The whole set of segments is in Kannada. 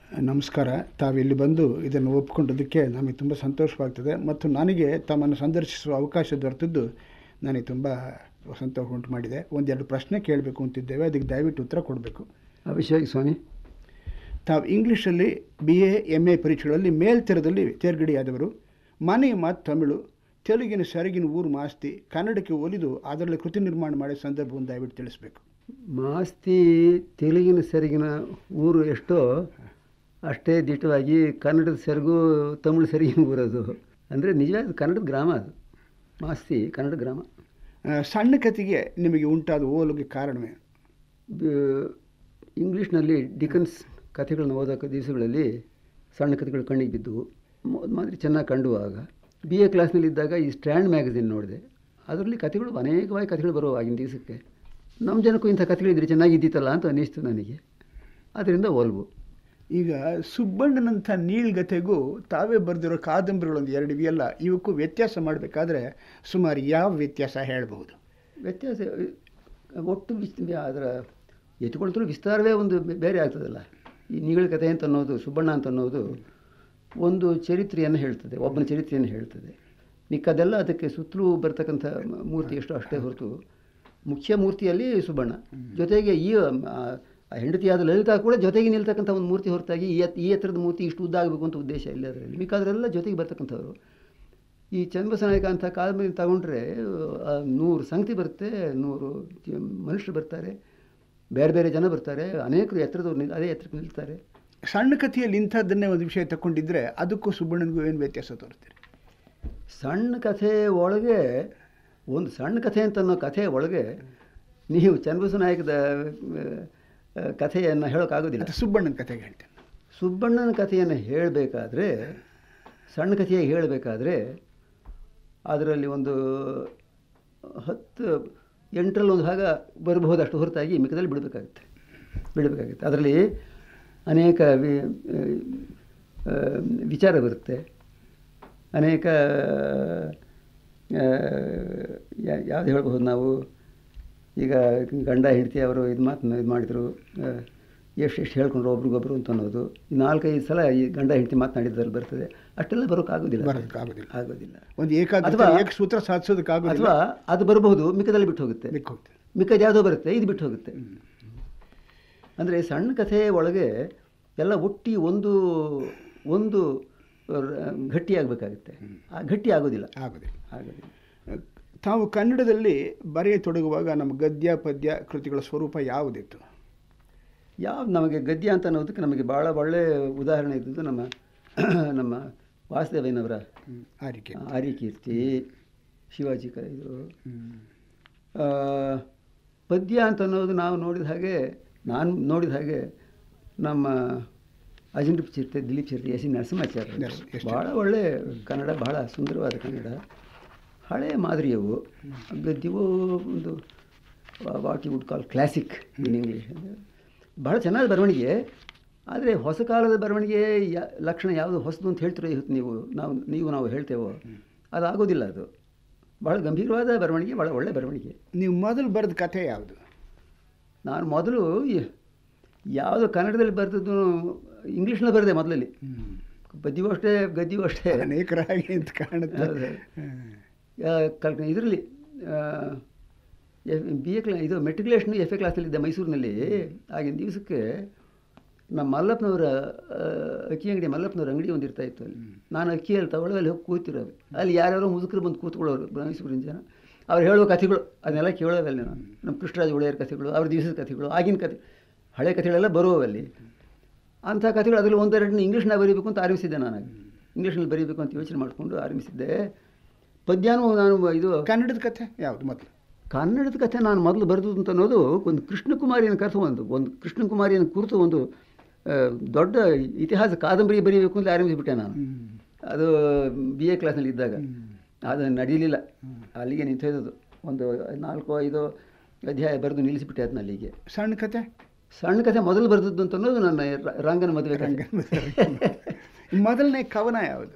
ನಮಸ್ಕಾರ ತಾವಿಲ್ಲಿ ಬಂದು ಇದನ್ನು ಒಪ್ಪಿಕೊಂಡಿದ್ದಕ್ಕೆ ನಮಗೆ ತುಂಬ ಸಂತೋಷವಾಗ್ತದೆ ಮತ್ತು ನನಗೆ ತಮ್ಮನ್ನು ಸಂದರ್ಶಿಸುವ ಅವಕಾಶ ದೊರೆತಿದ್ದು ನನಗೆ ತುಂಬ ಸಂತೋಷ ಉಂಟು ಮಾಡಿದೆ ಒಂದೆರಡು ಪ್ರಶ್ನೆ ಕೇಳಬೇಕು ಅಂತಿದ್ದೇವೆ ಅದಕ್ಕೆ ದಯವಿಟ್ಟು ಉತ್ತರ ಕೊಡಬೇಕು ಅವಶ್ಯವಾಗಿ ಸ್ವಾಮಿ ತಾವು ಇಂಗ್ಲೀಷಲ್ಲಿ ಬಿ ಎ ಎಮ್ ಎ ಪರೀಕ್ಷೆಗಳಲ್ಲಿ ಮೇಲ್ತೆರದಲ್ಲಿ ತೇರ್ಗಡೆಯಾದವರು ಮನೆಯ ಮಾತು ತಮಿಳು ತೆಲುಗಿನ ಸೆರಗಿನ ಊರು ಮಾಸ್ತಿ ಕನ್ನಡಕ್ಕೆ ಒಲಿದು ಅದರಲ್ಲಿ ಕೃತಿ ನಿರ್ಮಾಣ ಮಾಡಿದ ಸಂದರ್ಭವನ್ನು ದಯವಿಟ್ಟು ತಿಳಿಸ್ಬೇಕು ಮಾಸ್ತಿ ತೆಲುಗಿನ ಸೆರಗಿನ ಊರು ಎಷ್ಟೋ ಅಷ್ಟೇ ದಿಟ್ಟವಾಗಿ ಕನ್ನಡದ ಸೆರಗು ತಮಿಳು ಸೆರಗಿನ ಊರದು ಅಂದರೆ ನಿಜವಾದ ಕನ್ನಡದ ಗ್ರಾಮ ಅದು ಮಾಸ್ತಿ ಕನ್ನಡ ಗ್ರಾಮ ಆ, ಸಣ್ಣ ಕತೆಗೆ ನಿಮಗೆ ಉಂಟಾದ ಓಲಿಗೆ ಕಾರಣವೇ ಬ- ಇಂಗ್ಲೀಷ್ನಲ್ಲಿ ಡಿಕನ್ಸ್ ಕಥೆಗಳನ್ನ ಓದೋ ದಿವಸಗಳಲ್ಲಿ ಸಣ್ಣ ಕಥೆಗಳು ಕಣ್ಣಿಗೆ ಬಿದ್ದವು ಮೊ- ಮಾದರಿ ಚೆನ್ನಾಗಿ ಕಂಡು ಆಗ ಬಿ ಎ ಕ್ಲಾಸ್ನಲ್ಲಿದ್ದಾಗ ಈ ಸ್ಟ್ಯಾಂಡ್ ಮ್ಯಾಗಝಿನ್ ನೋಡಿದೆ ಅದರಲ್ಲಿ ಕಥೆಗಳು ಅನೇಕವಾಗಿ ಕಥೆಗಳು ಬರುವ ಆಗಿನ ದಿವಸಕ್ಕೆ ನಮ್ಮ ಜನಕ್ಕೂ ಇಂಥ ಕಥೆಗಳಿದ್ರೆ ಚೆನ್ನಾಗಿದ್ದಿತ್ತಲ್ಲ ಅಂತ ಅನ್ನಿಸ್ತು ನನಗೆ ಅದರಿಂದ ಒಲ್ವು ಈಗ ಸುಬ್ಬಣ್ಣನಂಥ ನೀಳ್ಗತೆಗೂ ತಾವೇ ಬರೆದಿರೋ ಕಾದಂಬರಿಗಳೊಂದು ಎರಡು ಇವೆಯಲ್ಲ ಇವಕ್ಕೂ ವ್ಯತ್ಯಾಸ ಮಾಡಬೇಕಾದ್ರೆ ಸುಮಾರು ಯಾವ ವ್ಯತ್ಯಾಸ ಹೇಳಬಹುದು ವ್ಯತ್ಯಾಸ ಒಟ್ಟು ವಿಸ್ ಅದರ ಎತ್ಕೊಳ್ತಲೂ ವಿಸ್ತಾರವೇ ಒಂದು ಬೆ- ಬೇರೆ ಆಗ್ತದಲ್ಲ ಈ ನೀಗಳ ಕಥೆ ಅಂತ ಅನ್ನೋದು ಸುಬ್ಬಣ್ಣ ಅಂತ ಅನ್ನೋದು ಒಂದು ಚರಿತ್ರೆಯನ್ನು ಹೇಳ್ತದೆ ಒಬ್ಬನ ಚರಿತ್ರೆಯನ್ನು ಹೇಳ್ತದೆ ಮಿಕ್ಕದೆಲ್ಲ ಅದಕ್ಕೆ ಸುತ್ತಲೂ ಬರ್ತಕ್ಕಂಥ ಮ- ಮೂರ್ತಿ ಎಷ್ಟು ಅಷ್ಟೇ ಹೊರತು ಮುಖ್ಯ ಮೂರ್ತಿಯಲ್ಲಿ ಸುಬ್ಬಣ್ಣ ಜೊತೆಗೆ ಈ ಆ, ಆ ಹೆಂಡತಿಯಾದ ಲಲಿತಾ ಕೂಡ ಜೊತೆಗೆ ನಿಲ್ತಕ್ಕಂಥ ಒಂದು ಮೂರ್ತಿ ಹೊರತಾಗಿ ಈ ಎತ್- ಈ ಎತ್ತರದ ಮೂರ್ತಿ ಇಷ್ಟು ಉದ್ದ ಆಗಬೇಕು ಅಂತ ಉದ್ದೇಶ ಇಲ್ಲ ಅದರಲ್ಲಿ ಮಿಕ್ಕಾದ್ರೆಲ್ಲ ಜೊತೆಗೆ ಬರ್ತಕ್ಕಂಥವ್ರು ಈ ಚನ್ನಬಸನಾಯಕ ಅಂತ ಕಾದಂಬರಿ ತಗೊಂಡ್ರೆ ಆ, ನೂರು ಸಂಗತಿ ಬರುತ್ತೆ ನೂರು ಜ- ಮನುಷ್ಯರು ಬರ್ತಾರೆ ಬೇರೆ ಬೇರೆ ಜನ ಬರ್ತಾರೆ ಅನೇಕರು ಎತ್ತರದವ್ರು ನಿಲ್ ಅದೇ ಎತ್ತರಕ್ಕೆ ನಿಲ್ತಾರೆ ಸಣ್ಣ ಕಥೆಯಲ್ಲಿ ಇಂಥದ್ದನ್ನೇ ಒಂದು ವಿಷಯ ತಗೊಂಡಿದ್ರೆ ಅದಕ್ಕೂ ಸುಬ್ಬಣ್ಣನಿಗೂ ಏನು ವ್ಯತ್ಯಾಸ ತೋರಿಸ್ತೀರಿ ಸಣ್ಣ ಕಥೆ ಒಳಗೆ ಒಂದು ಸಣ್ಣ ಕಥೆ ಅಂತ ಅನ್ನೋ ಕಥೆ ಒಳಗೆ ನೀವು ಚನ್ನಬಸನಾಯಕದ ಆ, ಕಥೆಯನ್ನು ಹೇಳೋಕ್ಕಾಗೋದಿಲ್ಲ ಅಥವಾ ಸುಬ್ಬಣ್ಣನ ಕಥೆಗೆ ಹೇಳ್ತೇನೆ ಸುಬ್ಬಣ್ಣನ ಕಥೆಯನ್ನು ಹೇಳಬೇಕಾದ್ರೆ ಸಣ್ಣ ಕಥೆಯಾಗಿ ಹೇಳಬೇಕಾದ್ರೆ ಅದರಲ್ಲಿ ಒಂದು ಹತ್ತು ಎಂಟರಲ್ಲಿ ಒಂದು ಭಾಗ ಬರಬಹುದಷ್ಟು ಹೊರತಾಗಿ ಮಿಕ್ಕದಲ್ಲಿ ಬಿಡಬೇಕಾಗುತ್ತೆ ಬಿಡಬೇಕಾಗುತ್ತೆ ಅದರಲ್ಲಿ ಅನೇಕ ವಿ ಆ, ವಿಚಾರ ಬರುತ್ತೆ ಅನೇಕ ಯಾವುದು ಹೇಳ್ಬಹುದು ನಾವು ಈಗ ಗಂಡ ಹೆಂಡತಿ ಅವರು ಇದು ಮಾತನ್ನ ಇದು ಮಾಡಿದರು ಎಷ್ಟು ಎಷ್ಟು ಹೇಳ್ಕೊಂಡ್ರು ಒಬ್ರಿಗೊಬ್ರು ಅಂತ ಅನ್ನೋದು ಈ ನಾಲ್ಕೈದು ಸಲ ಈ ಗಂಡ ಹೆಂಡತಿ ಮಾತನಾಡಿದ್ರಲ್ಲಿ ಬರ್ತದೆ ಅಷ್ಟೆಲ್ಲ ಬರೋಕ್ಕಾಗೋದಿಲ್ಲ ಬರೋದಕ್ಕಾಗೋದಿಲ್ಲ ಆಗೋದಿಲ್ಲ ಒಂದು ಏಕಾಗ್ರತೆ ಅಥವಾ- ಏಕ ಸೂತ್ರ ಸಾಧಿಸೋದಕ್ಕಾಗೋದಿಲ್ಲ ಅಥವಾ ಅದು ಬರಬಹುದು ಮಿಕ್ಕದಲ್ಲಿ ಬಿಟ್ಟು ಹೋಗುತ್ತೆ ಬಿಟ್ಟು ಹೋಗ್ತದೆ ಮಿಕ್ಕದು ಯಾವುದೋ ಬರುತ್ತೆ ಇದು ಬಿಟ್ಟು ಹೋಗುತ್ತೆ ಅಂದರೆ ಸಣ್ಣ ಕಥೆ ಒಳಗೆ ಎಲ್ಲ ಒಟ್ಟಿ ಒಂದು ಒಂದು ರ- ಗಟ್ಟಿಯಾಗಬೇಕಾಗುತ್ತೆ ಆ ಗಟ್ಟಿ ಆಗೋದಿಲ್ಲ ಆಗೋದಿಲ್ಲ ಆಗೋದಿಲ್ಲ ತಾವು ಕನ್ನಡದಲ್ಲಿ ಬರೆಯತೊಡಗುವಾಗ ನಮ್ಮ ಗದ್ಯ ಪದ್ಯ ಕೃತಿಗಳ ಸ್ವರೂಪ ಯಾವುದಿತ್ತು ಯಾವ್ದು ನಮಗೆ ಗದ್ಯ ಅಂತ ಅನ್ನೋದಕ್ಕೆ ನಮಗೆ ಭಾಳ ಒಳ್ಳೆಯ ಉದಾಹರಣೆ ಇದ್ದದ್ದು ನಮ್ಮ ನಮ್ಮ ವಾಸುದೇವಯ್ಯನವರ ಆರಿಕೆ ಆರ್ಯಕೀರ್ತಿ ಶಿವಾಜಿ ಕ ಇದು ಆ, ಪದ್ಯ ಅಂತ ಅನ್ನೋದು ನಾವು ನೋಡಿದ ಹಾಗೆ ನಾನು ನೋಡಿದ ಹಾಗೆ ನಮ್ಮ ಅಜಂಟ ಚರಿತ್ರೆ ದಿಲೀಪ್ ಚರಿತ್ರೆ ಎಸ್ ಸಿ ನರಸಿಂಹಾಚಾರ್ಯ ನರಸ್- ಎಸ್. ಭಾಳ ಒಳ್ಳೆ ಕನ್ನಡ ಬಹಳ ಸುಂದರವಾದ ಕನ್ನಡ ಹಳೆಯ ಮಾದರಿಯವು ಗದ್ಯವೂ ಒಂದು what you would call classic in English ಭಾಳ ಚೆನ್ನಾದ ಬರವಣಿಗೆ ಆದರೆ ಹೊಸ ಕಾಲದ ಬರವಣಿಗೆ ಯಾ ಲಕ್ಷಣ ಯಾವುದು ಹೊಸದು ಅಂತ ಹೇಳ್ತಿರೋ ಇವತ್ತು ನೀವು ನಾವು ನೀವು ನಾವು ಹೇಳ್ತೇವೋ ಅದು ಆಗೋದಿಲ್ಲ ಅದು ಭಾಳ ಗಂಭೀರವಾದ ಬರವಣಿಗೆ ಭಾಳ ಒಳ್ಳೆ ಬರವಣಿಗೆ ನೀವು ಮೊದಲು ಬರೆದ ಕಥೆ ಯಾವುದು ನಾನು ಮೊದಲು ಯ- ಯಾವುದು ಕನ್ನಡದಲ್ಲಿ ಬರೆದದ್ದು ಇಂಗ್ಲೀಷ್ನಲ್ಲಿ ಬರೆದೆ ಮೊದಲಲ್ಲಿ ಪದ್ಯವೂ ಅಷ್ಟೇ ಗದ್ಯವೂ ಅಷ್ಟೇ ಅನೇಕರ ಹಾಗೆ ಅಂತ ಕಾಣುತ್ತೆ ಹೌದು. ಹ್ಮ್. ಕಲ್ ಇದರಲ್ಲಿ ಬಿ ಎ ಕ್ಲಾ ಇದು ಮೆಟ್ರಿಕ್ಯುಲೇಷನ್ ಎಫ್ ಎ ಕ್ಲಾಸಲ್ಲಿದ್ದೆ ಮೈಸೂರಿನಲ್ಲಿ ಆಗಿನ ದಿವಸಕ್ಕೆ ನಮ್ಮ ಮಲ್ಲಪ್ಪನವರ ಆ, ಅಕ್ಕಿ ಅಂಗಡಿ ಮಲ್ಲಪ್ಪನವ್ರ ಅಂಗಡಿ ಒಂದು ಇರ್ತಾ ಇತ್ತು ಅಲ್ಲಿ ನಾನು ಅಕ್ಕಿಯಲ್ಲಿ ತಗೊಳ್ಳೋ ಅಲ್ಲಿ ಹೋಗಿ ಕೂತಿರೋದು ಅಲ್ಲಿ ಯಾರ್ಯಾರೋ ಮುದುಕರು ಬಂದು ಕೂತ್ಕೊಳ್ಳೋರು ಮೈಸೂರಿನ ಜನ ಅವ್ರು ಹೇಳೋ ಕಥೆಗಳು ಅದನ್ನೆಲ್ಲ ಕೇಳೋದಲ್ಲಿ ನಾನು ನಮ್ಮ ಕೃಷ್ಣರಾಜ ಒಡೆಯರ್ ಕಥೆಗಳು ಅವ್ರ ದಿವಸದ ಕಥೆಗಳು ಆಗಿನ ಕಥೆ ಹಳೆ ಕಥೆಗಳೆಲ್ಲ ಬರುವಲ್ಲಿ ಅಂಥ ಕಥೆಗಳು ಅದರಲ್ಲಿ ಒಂದೆರಡನ್ನ ಇಂಗ್ಲೀಷ್ನಾಗ ಬರೀಬೇಕು ಅಂತ ಆರಂಭಿಸಿದ್ದೆ ನಾನು ಇಂಗ್ಲೀಷ್ನಲ್ಲಿ ಬರೀಬೇಕು ಅಂತ ಯೋಚನೆ ಮಾಡಿಕೊಂಡು ಆರಂಭಿಸಿದ್ದೆ ಪದ್ಯನೂ ನಾನು ಇದು ಕನ್ನಡದ ಕಥೆ ಯಾವುದು ಮೊದಲು ಕನ್ನಡದ ಕಥೆ ನಾನು ಮೊದಲು ಬರೆದದ್ದು ಅಂತ ಅನ್ನೋದು ಒಂದು ಕೃಷ್ಣಕುಮಾರಿಯನ್ನು ಕರೆದು ಒಂದು ಒಂದು ಕೃಷ್ಣಕುಮಾರಿಯನ್ನು ಕುರಿತು ಒಂದು ಆ, ದೊಡ್ಡ ಇತಿಹಾಸ ಕಾದಂಬರಿ ಬರೀಬೇಕು ಅಂತ ಆರಂಭಿಸಿಬಿಟ್ಟೆ ನಾನು ಅದು ಬಿ ಎ ಕ್ಲಾಸ್ನಲ್ಲಿ ಇದ್ದಾಗ ಅದು ನಡೀಲಿಲ್ಲ ಅಲ್ಲಿಗೆ ನಿಂತೋಯ್ತದು ಒಂದು ನಾಲ್ಕು ಐದು ಅಧ್ಯಾಯ ಬರೆದು ನಿಲ್ಲಿಸಿಬಿಟ್ಟೆ ಅದನ್ನ ಅಲ್ಲಿಗೆ ಸಣ್ಣ ಕಥೆ ಸಣ್ಣ ಕಥೆ ಮೊದಲು ಬರೆದದ್ದು ಅಂತ ಅನ್ನೋದು ನನ್ನ ರ- ರಂಗನ ಮದುವೆ ಕಥೆ. ಮೊದಲನೇ ಕವನ ಯಾವುದು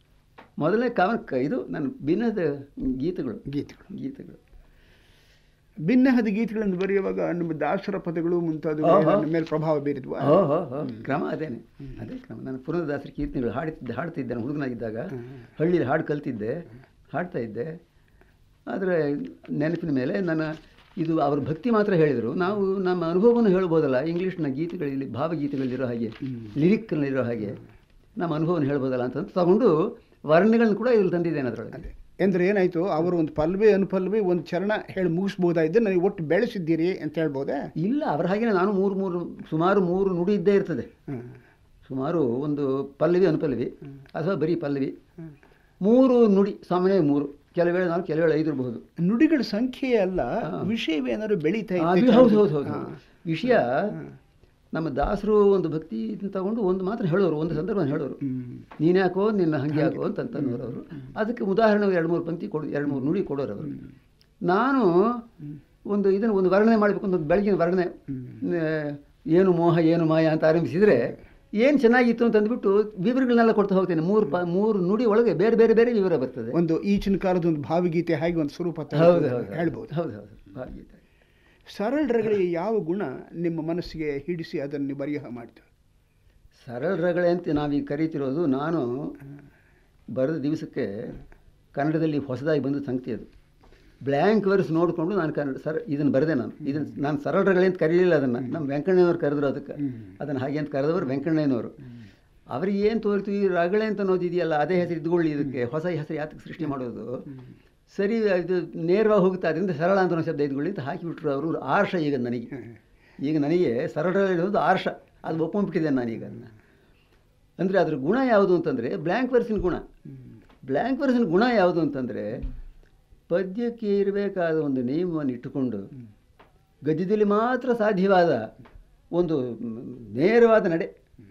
ಮೊದಲನೇ ಕವನ ಕ- ಇದು ನನ್ನ ಭಿನ್ನದ ಗೀತೆಗಳು ಗೀತೆಗಳು ಗೀತೆಗಳು ಭಿನ್ನಹದ ಗೀತೆಗಳನ್ನು ಬರೆಯುವಾಗ ನಿಮ್ಮ ದಾಸರ ಪದಗಳು ಮುಂತಾದವು ಆಹಾ. ನನ್ನ ಮೇಲೆ ಪ್ರಭಾವ ಬೀರಿದ್ವಾ ಹೋ ಹೋ ಹೋ ಕ್ರಮ ಅದೇನೆ ಅದೇ ಕ್ರಮ ನಾನು ಪುರಂದರದಾಸರ ಕೀರ್ತನೆಗಳು ಹಾಡುತ್ತಿದ್ದೆ ಹಾಡ್ತಿದ್ದೆ ನಾನು ಹುಡುಗನಾಗಿದ್ದಾಗ ಹಳ್ಳಿಲಿ ಹಾಡು ಕಲ್ತಿದ್ದೆ ಹಾಡ್ತಾ ಇದ್ದೆ ಆದರೆ ನೆನಪಿನ ಮೇಲೆ ನನ್ನ ಇದು ಅವ್ರ ಭಕ್ತಿ ಮಾತ್ರ ಹೇಳಿದರು ನಾವು ನಮ್ಮ ಅನುಭವವನ್ನು ಹೇಳ್ಬೋದಲ್ಲ ಇಂಗ್ಲೀಷ್ನ ಗೀತೆಗಳಲ್ಲಿ ಭಾವಗೀತೆಗಳಲ್ಲಿರೋ ಹಾಗೆ ಲಿರಿಕ್ನಲ್ಲಿರೋ ಹಾಗೆ ನಮ್ಮ ಅನುಭವವನ್ನು ಹೇಳ್ಬೋದಲ್ಲ ಅಂತ ತಗೊಂಡು ವರ್ಣಗಳನ್ನು ಕೂಡ ಇಲ್ಲಿ ತಂದಿದ್ದೇನೆ ಅದರೊಳಗೆ ಅದೇ ಅಂದ್ರೆ ಏನಾಯ್ತು ಅವರು ಒಂದು ಪಲ್ವಿ ಅನುಪಲ್ವಿ ಒಂದು ಚರಣ ಹೇಳಿ ಮುಗಿಸ್ಬೋದಾಯ್ತು ನನಗೆ ಒಟ್ಟು ಬೆಳೆಸಿದ್ದೀರಿ ಅಂತ ಹೇಳ್ಬೋದೇ ಇಲ್ಲ ಅವರ ಹಾಗೆ ನಾನು ಮೂರು ಮೂರು ಸುಮಾರು ಮೂರು ನುಡಿ ಇದ್ದೇ ಇರ್ತದೆ ಹ್ಮ್. ಸುಮಾರು ಒಂದು ಪಲ್ಲವಿ ಅನುಪಲ್ಲವಿ ಅಥವಾ ಬರೀ ಪಲ್ಲವಿ ಮೂರು ನುಡಿ ಸಾಮಾನ್ಯ ಮೂರು ಕೆಲವು ವೇಳೆ ನಾವು ಕೆಲವು ವೇಳೆ ಐದು ಇರಬಹುದು ನುಡಿಗಳ ಸಂಖ್ಯೆ ಅಲ್ಲ ಹಾ. ವಿಷಯವೇನಾದ್ರು ಬೆಳೀತಾ ಅದು ಇತ್ತು ಹೌದು ಹೌದು ಹೌದು ಹಾ. ವಿಷಯ ನಮ್ಮ ದಾಸರು ಒಂದು ಭಕ್ತಿ ತಗೊಂಡು ಒಂದು ಮಾತ್ರ ಹೇಳೋರು ಒಂದು ಸಂದರ್ಭ ಹೇಳೋರು ಹ್ಮ್. ನೀನ್ಯಾಕೋ ನಿನ್ನ ಹಂಗೆ ಯಾಕೋ ಅಂತ ಅಂತನ್ನೋರು ಅವರು ಅದಕ್ಕೆ ಉದಾಹರಣೆ ಎರಡು ಮೂರು ಪಂಕ್ತಿ ಕೊಡು ಎರಡು ಮೂರು ನುಡಿ ಕೊಡೋರು ಅವರು ನಾನು ಒಂದು ಇದನ್ನು ಒಂದು ವರ್ಣನೆ ಮಾಡಬೇಕು ಅಂತ ಒಂದು ಬೆಳಗಿನ ವರ್ಣನೆ ಆ, ಏನು ಮೋಹ ಏನು ಮಾಯ ಅಂತ ಆರಂಭಿಸಿದರೆ ಏನು ಚೆನ್ನಾಗಿತ್ತು ಅಂತ ಅಂದ್ಬಿಟ್ಟು ವಿವರಗಳನ್ನೆಲ್ಲ ಕೊಡ್ತಾ ಹೋಗ್ತೇನೆ ಮೂರು ಪ ಮೂರು ನುಡಿ ಒಳಗೆ ಬೇರೆ ಬೇರೆ ಬೇರೆ ವಿವರ ಬರ್ತದೆ ಒಂದು ಈಚಿನ ಕಾಲದ ಒಂದು ಭಾವಗೀತೆ ಹಾಗೆ ಒಂದು ಸ್ವರೂಪ ತ- ಹೌದು ಹೌದು ಹೇಳ್ಬೋದು ಹೌದು ಹೌದು ಭಾವಗೀತೆ ಸರಳರಿಗೆ ಯಾವ ಗುಣ ನಿಮ್ಮ ಮನಸ್ಸಿಗೆ ಹಿಡಿಸಿ ಅದನ್ನು ಬರೆಯ ಮಾಡ್ತಾರೆ ಸರಳರಗಳೇ ಅಂತ ನಾವೀಗ ಕರೀತಿರೋದು ನಾನು ಬರೆದ ದಿವಸಕ್ಕೆ ಕನ್ನಡದಲ್ಲಿ ಹೊಸದಾಗಿ ಬಂದ ಸಂಗತಿ ಅದು ಬ್ಲ್ಯಾಂಕ್ ವರ್ಸ್ ನೋಡಿಕೊಂಡು ನಾನು ಕನ್ನಡ ಸರ್ ಇದನ್ನು ಬರೆದೆ ನಾನು ಇದನ್ನು ನಾನು ಸರಳರಗಳೇ ಅಂತ ಕರೀಲಿಲ್ಲ ಅದನ್ನು ನಮ್ಮ ವೆಂಕಣ್ಣಯ್ಯನವ್ರು ಕರೆದ್ರು ಅದಕ್ಕೆ ಅದನ್ನು ಹಾಗೆ ಅಂತ ಕರೆದವರು ವೆಂಕಣ್ಣಯ್ಯನವರು ಅವ್ರಿಗೆ ಏನು ತೋರಿತು ಈ ರಗಳೆ ಅಂತ ಅನ್ನೋದು ಇದೆಯಲ್ಲ ಅದೇ ಹೆಸರು ಇದ್ಕೊಳ್ಳಿ ಇದಕ್ಕೆ ಹೊಸ ಹೆಸರು ಯಾತಕ್ಕೆ ಸೃಷ್ಟಿ ಮಾಡೋದು ಸರಿ ಇದು ನೇರವಾಗಿ ಹೋಗುತ್ತೆ ಅದರಿಂದ ಸರಳ ಅಂತ ಅನ್ನೋ ಶಬ್ದ ಇದ್ಕೊಳ್ಳಿ ಅಂತ ಹಾಕಿಬಿಟ್ರು ಅವರು ಆರ್ಷ ಈಗ ನನಗೆ ಈಗ ನನಗೆ ಸರಳ ಇರೋದು ಆರ್ಷ ಅದು ಒಪ್ಕೊಂಡ್ಬಿಟ್ಟಿದ್ದೇನೆ ನಾನೀಗ ಅದನ್ನು ಅಂದರೆ ಅದ್ರ ಗುಣ ಯಾವುದು ಅಂತಂದರೆ ಬ್ಲ್ಯಾಂಕ್ ವರ್ಸಿನ ಗುಣ ಬ್ಲ್ಯಾಂಕ್ ವರ್ಸಿನ ಗುಣ ಯಾವುದು ಅಂತಂದರೆ ಪದ್ಯಕ್ಕೆ ಇರಬೇಕಾದ ಒಂದು ನಿಯಮವನ್ನು ಇಟ್ಟುಕೊಂಡು ಗದ್ಯದಲ್ಲಿ ಮಾತ್ರ ಸಾಧ್ಯವಾದ ಒಂದು ಮ್, ನೇರವಾದ ನಡೆ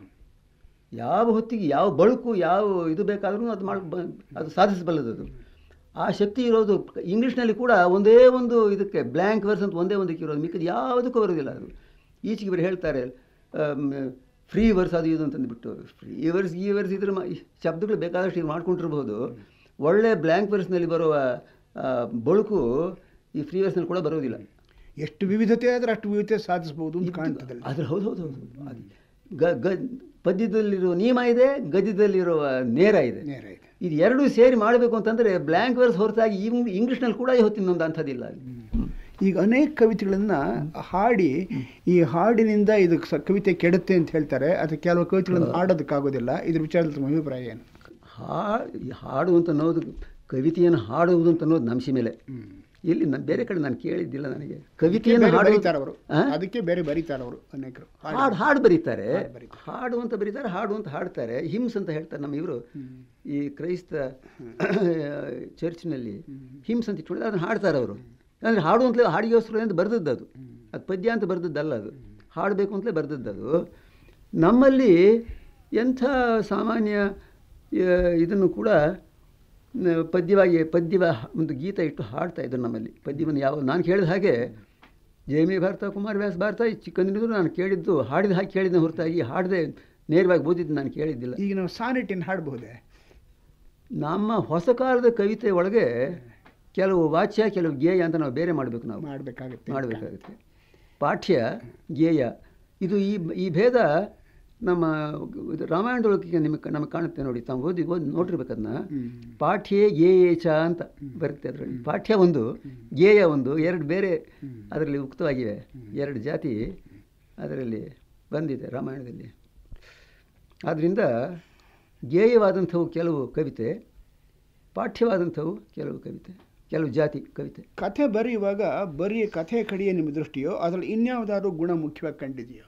ಯಾವ ಹೊತ್ತಿಗೆ ಯಾವ ಬಳುಕು ಯಾವ ಇದು ಬೇಕಾದ್ರೂ ಅದು ಮಾಡಿ ಬ- ಅದು ಸಾಧಿಸಬಲ್ಲದು ಅದು ಆ ಶಕ್ತಿ ಇರೋದು ಇಂಗ್ಲೀಷ್ನಲ್ಲಿ ಕೂಡ ಒಂದೇ ಒಂದು ಇದಕ್ಕೆ ಬ್ಲ್ಯಾಂಕ್ ವರ್ಸ್ ಅಂತ ಒಂದೇ ಒಂದಕ್ಕೆ ಇರೋದು ಮಿಕ್ಕದು ಯಾವುದಕ್ಕೂ ಬರೋದಿಲ್ಲ ಅದು ಈಚೆಗೆ ಬರೀ ಹೇಳ್ತಾರೆ ಫ್ರೀ ವರ್ಸ್ ಅದು ಇದು ಅಂತಂದ್ಬಿಟ್ಟು ಫ್ರೀ ವರ್ಸ್ ಈ ವರ್ಸ್ ಇದ್ರ ಮ- ಈ ಶಬ್ದಗಳು ಬೇಕಾದಷ್ಟು ಇದು ಮಾಡ್ಕೊಂಡಿರ್ಬೋದು ಒಳ್ಳೆ ಬ್ಲ್ಯಾಂಕ್ ವರ್ಸ್ನಲ್ಲಿ ಬರುವ ಆ, ಬಳುಕು ಈ ಫ್ರೀ ವರ್ಸ್ನಲ್ಲಿ ಕೂಡ ಬರೋದಿಲ್ಲ ಎಷ್ಟು ವಿವಿಧತೆ ಆದ್ರೆ ಅಷ್ಟು ವಿವಿಧತೆ ಸಾಧಿಸಬಹುದು ಅಂತ ಕಾಣ್ತದಲ್ಲ ಅದ್ರ ಹೌದು ಹೌದು ಹೌದು ಅದು ಗ ಗ ಪದ್ಯದಲ್ಲಿರುವ ನಿಯಮ ಇದೆ ಗದ್ಯದಲ್ಲಿರುವ ನೇರ ಇದೆ ನೇರ ಇದೆ ಇದು ಎರಡೂ ಸೇರಿ ಮಾಡಬೇಕು ಅಂತಂದರೆ ಬ್ಲ್ಯಾಂಕ್ ವರ್ಸ್ ಹೊರತಾಗಿ ಇಂಗ್ ಇಂಗ್ಲೀಷ್ನಲ್ಲಿ ಕೂಡ ಇವತ್ತು ಇನ್ನೊಂದು ಅಂಥದ್ದಿಲ್ಲ ಅಲ್ಲಿ ಈಗ ಅನೇಕ ಕವಿತೆಗಳನ್ನು ಹಾಡಿ ಈ ಹಾಡಿನಿಂದ ಇದು ಸ- ಕವಿತೆ ಕೆಡುತ್ತೆ ಅಂತ ಹೇಳ್ತಾರೆ ಅದು ಕೆಲವು ಕವಿತೆಗಳನ್ನು ಹಾಡೋದಕ್ಕಾಗೋದಿಲ್ಲ ಇದ್ರ ವಿಚಾರದಲ್ಲಿ ತಮ್ಮ ಅಭಿಪ್ರಾಯ ಏನು ಹಾ ಹಾಡು ಅಂತ ಅನ್ನೋದು ಕವಿತೆಯನ್ನು ಹಾಡುವುದು ಅಂತ ಅನ್ನೋದು ನಂಶಿ ಮೇಲೆ ಇಲ್ಲಿ ನಾನು ಬೇರೆ ಕಡೆ ನಾನು ಕೇಳಿದ್ದಿಲ್ಲ ನನಗೆ ಕವಿತೆಯನ್ನು ಬೇರೆ ಹಾಡು ಬರೀತಾರೆ ಅವರು ಆ? ಅದಕ್ಕೆ ಬೇರೆ ಬರೀತಾರೆ ಅವರು ಅನೇಕರು ಹಾಡು ಹಾಡು ಬರೀತಾರೆ ಹಾಡು ಬರೀತಾರೆ. ಹಾಡು ಅಂತ ಬರೀತಾರೆ ಹಾಡು ಅಂತ ಹಾಡ್ತಾರೆ ಹಿಮ್ಸ್ ಅಂತ ಹೇಳ್ತಾರೆ ನಮ್ಮ ಇವರು ಈ ಕ್ರೈಸ್ತ ಚರ್ಚ್ನಲ್ಲಿ ಹಿಮ್ಸ್ ಅಂತ ಇಟ್ಕೊಂಡಿದ್ದಾರೆ ಅದನ್ನು ಹಾಡ್ತಾರೆ ಅವರು ಅಂದರೆ ಹಾಡು ಅಂತಲೇ ಹಾಡಿಗೋಸ್ಕರ ಅಂತ ಬರೆದದ್ದು ಅದು ಅದು ಪದ್ಯ ಅಂತ ಬರೆದದ್ದಲ್ಲ ಅದು ಹಾಡಬೇಕು ಅಂತಲೇ ಬರೆದದ್ದು ಅದು ನಮ್ಮಲ್ಲಿ ಎಂಥ ಸಾಮಾನ್ಯ ಆ, ಇದನ್ನು ಕೂಡ ನ- ಪದ್ಯವಾಗಿ ಪದ್ಯವ ಒಂದು ಗೀತ ಇಟ್ಟು ಹಾಡ್ತಾ ಇದ್ರು ನಮ್ಮಲ್ಲಿ ಪದ್ಯವನ್ನು ಯಾವ ನಾನು ಕೇಳಿದ ಹಾಗೆ ಜಯಮಿ ಭಾರತ ಕುಮಾರವ್ಯಾಸ ಭಾರತ ಈ ಚಿಕ್ಕಂದಿನಿಂದಲೂ ನಾನು ಕೇಳಿದ್ದು ಹಾಡಿದ ಹಾಗೆ ಕೇಳಿದ ಹೊರತಾಗಿ ಹಾಡದೆ ನೇರವಾಗಿ ಓದಿದ್ದು ನಾನು ಕೇಳಿದ್ದಿಲ್ಲ ಈಗ ನಾವು ಸಾನೆಟಿನ ಹಾಡಬಹುದೇ ನಮ್ಮ ಹೊಸ ಕಾಲದ ಕವಿತೆ ಒಳಗೆ ಕೆಲವು ವಾಚ್ಯ ಕೆಲವು ಗೇಯ ಅಂತ ನಾವು ಬೇರೆ ಮಾಡಬೇಕು ನಾವು ಮಾಡಬೇಕಾಗುತ್ತೆ ಮಾಡಬೇಕಾಗುತ್ತೆ ಪಾಠ್ಯ ಗೇಯ ಇದು ಈ ಈ ಭೇದ ನಮ್ಮ ಇದು ರಾಮಾಯಣದೊಳಗೆ ನಿಮಗೆ ನಮಗೆ ಕಾಣುತ್ತೆ ನೋಡಿ ತಾವು ಓದಿ ಓದಿ ನೋಡಿರ್ಬೇಕು ಅದನ್ನ ಪಾಠ್ಯೆ ಗೇಯೇ ಚ ಅಂತ ಬರುತ್ತೆ ಅದರಲ್ಲಿ ಪಾಠ್ಯ ಒಂದು ಗೇಯ ಒಂದು ಎರಡು ಬೇರೆ ಅದರಲ್ಲಿ ಉಕ್ತವಾಗಿವೆ ಎರಡು ಜಾತಿ ಅದರಲ್ಲಿ ಬಂದಿದೆ ರಾಮಾಯಣದಲ್ಲಿ ಆದ್ದರಿಂದ ಗೇಯವಾದಂಥವು ಕೆಲವು ಕವಿತೆ ಪಾಠ್ಯವಾದಂಥವು ಕೆಲವು ಕವಿತೆ ಕೆಲವು ಜಾತಿ ಕವಿತೆ ಕಥೆ ಬರೆಯುವಾಗ ಬರೀ ಕಥೆ ಕಡೆಯೇ ನಿಮ್ಮ ದೃಷ್ಟಿಯೋ ಅದರಲ್ಲಿ ಇನ್ಯಾವುದಾದ್ರು ಗುಣ ಮುಖ್ಯವಾಗಿ ಕಂಡಿದೆಯೋ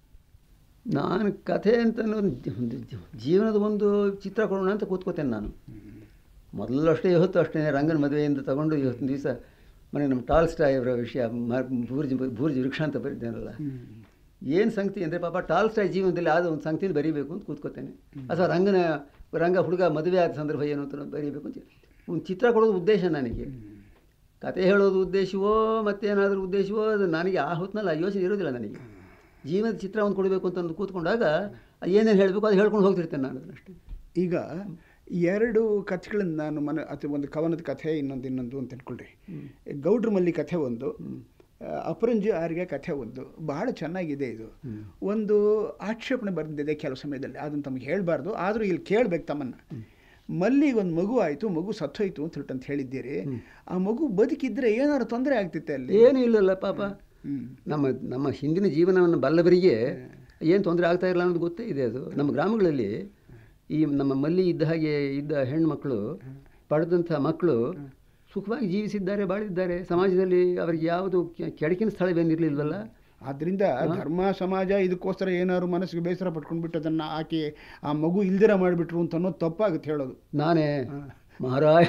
ನಾನು ಕಥೆ ಅಂತ ಅನ್ನೋದು ಜಿ- ಒಂದು ಜಿ- ಜೀವನದ ಒಂದು ಚಿತ್ರ ಕೊಡೋಣ ಅಂತ ಕೂತ್ಕೋತೇನೆ ನಾನು ಮೊದಲು ಅಷ್ಟೇ ಇವತ್ತು ಅಷ್ಟೇ ರಂಗನ ಮದುವೆಯಿಂದ ತಗೊಂಡು ಇವತ್ತಿನ ದಿವಸ ಮನೆ ನಮ್ಮ ಟಾಲ್ಸ್ಟಾಯ್ ಅವರ ವಿಷಯ ಮ- ಬೂರ್ಜಿ ಬೂರ್ಜಿ ವೃಕ್ಷ ಅಂತ ಬರೀದ್ದೇನಲ್ಲ ಏನು ಸಂಗತಿ ಅಂದರೆ ಪಾಪ ಟಾಲ್ಸ್ಟಾಯ್ ಜೀವನದಲ್ಲಿ ಆದ ಒಂದು ಸಂಗತಿಯಲ್ಲಿ ಬರೀಬೇಕು ಅಂತ ಕೂತ್ಕೋತೇನೆ ಅಥವಾ ರಂಗನ ರಂಗ ಹುಡುಗ ಮದುವೆ ಆದ ಸಂದರ್ಭ ಏನು ಅಂತ ಬರೀಬೇಕು ಅಂತ ಒಂದು ಚಿತ್ರ ಕೊಡೋದು ಉದ್ದೇಶ ನನಗೆ ಕತೆ ಹೇಳೋದು ಉದ್ದೇಶವೋ ಮತ್ತೇನಾದರೂ ಉದ್ದೇಶವೋ ಅದು ನನಗೆ ಆ ಹೊತ್ತಿನಲ್ಲಿ ಆ ಯೋಚನೆ ಇರೋದಿಲ್ಲ ನನಗೆ ಜೀವನದ ಚಿತ್ರ ಒಂದು ಕೊಡಬೇಕು ಅಂತ ಅಂದು ಕೂತ್ಕೊಂಡಾಗ ಏನೇನು ಹೇಳಬೇಕು ಅದು ಹೇಳ್ಕೊಂಡು ಹೋಗ್ತಿರ್ತೇನೆ ನಾನು ಅದನ್ನಷ್ಟೇ ಈಗ ಎರಡು ಕಥೆಗಳನ್ನು ನಾನು ಮನ ಅಥವಾ ಒಂದು ಕವನದ ಕಥೆ ಇನ್ನೊಂದು ಇನ್ನೊಂದು ಅಂತ ತಿಳ್ಕೊಳ್ರಿ ಗೌಡ್ರ ಮಲ್ಲಿ ಕಥೆ ಒಂದು ಆ, ಅಪರಂಜಿ ಆರ್ಗೆ ಕಥೆ ಒಂದು ಬಹಳ ಚೆನ್ನಾಗಿದೆ ಇದು ಒಂದು ಆಕ್ಷೇಪಣೆ ಬಂದಿದೆ ಕೆಲವು ಸಮಯದಲ್ಲಿ ಅದನ್ನು ತಮಗೆ ಹೇಳಬಾರ್ದು ಆದರೂ ಇಲ್ಲಿ ಕೇಳಬೇಕು ತಮ್ಮನ್ನ ಮಲ್ಲಿಗೆ ಒಂದು ಮಗು ಆಯಿತು ಮಗು ಸತ್ತೋಯ್ತು ಅಂತ ಹೇಳ್ಬಿಟ್ಟು ಅಂತ ಹೇಳಿದ್ದೀರಿ ಆ ಮಗು ಬದುಕಿದ್ರೆ ಏನಾದ್ರು ತೊಂದರೆ ಆಗ್ತಿತ್ತೆ ಅಲ್ಲಿ ಏನೂ ಇಲ್ಲಲ್ಲ ಪಾಪ ಹ್ಮ್. ನಮ್ಮ ನಮ್ಮ ಹಿಂದಿನ ಜೀವನವನ್ನು ಬಲ್ಲವರಿಗೆ ಏನು ತೊಂದರೆ ಆಗ್ತಾ ಇರಲ್ಲ ಅನ್ನೋದು ಗೊತ್ತೇ ಇದೆ ಅದು ನಮ್ಮ ಗ್ರಾಮಗಳಲ್ಲಿ ಈ ನಮ್ಮ ಮಲ್ಲಿ ಇದ್ದ ಹಾಗೆ ಇದ್ದ ಹೆಣ್ಮಕ್ಳು ಪಡೆದಂಥ ಮಕ್ಕಳು ಸುಖವಾಗಿ ಜೀವಿಸಿದ್ದಾರೆ ಬಾಳಿದ್ದಾರೆ ಸಮಾಜದಲ್ಲಿ ಅವರಿಗೆ ಯಾವುದು ಕೆ- ಕೆಡಕಿನ ಸ್ಥಳವೇನಿರಲಿಲ್ವಲ್ಲ ಆದ್ರಿಂದ ಧರ್ಮ ಸಮಾಜ ಇದಕ್ಕೋಸ್ಕರ ಏನಾದ್ರು ಮನಸ್ಸಿಗೆ ಬೇಸರ ಪಟ್ಕೊಂಡ್ಬಿಟ್ಟು ಅದನ್ನು ಹಾಕಿ ಆ ಮಗು ಇಲ್ದಿರ ಮಾಡಿಬಿಟ್ರು ಅಂತ ಅನ್ನೋದು ತಪ್ಪಾಗುತ್ತೆ ಹೇಳೋದು ನಾನೇ ಮಹಾರಾಯ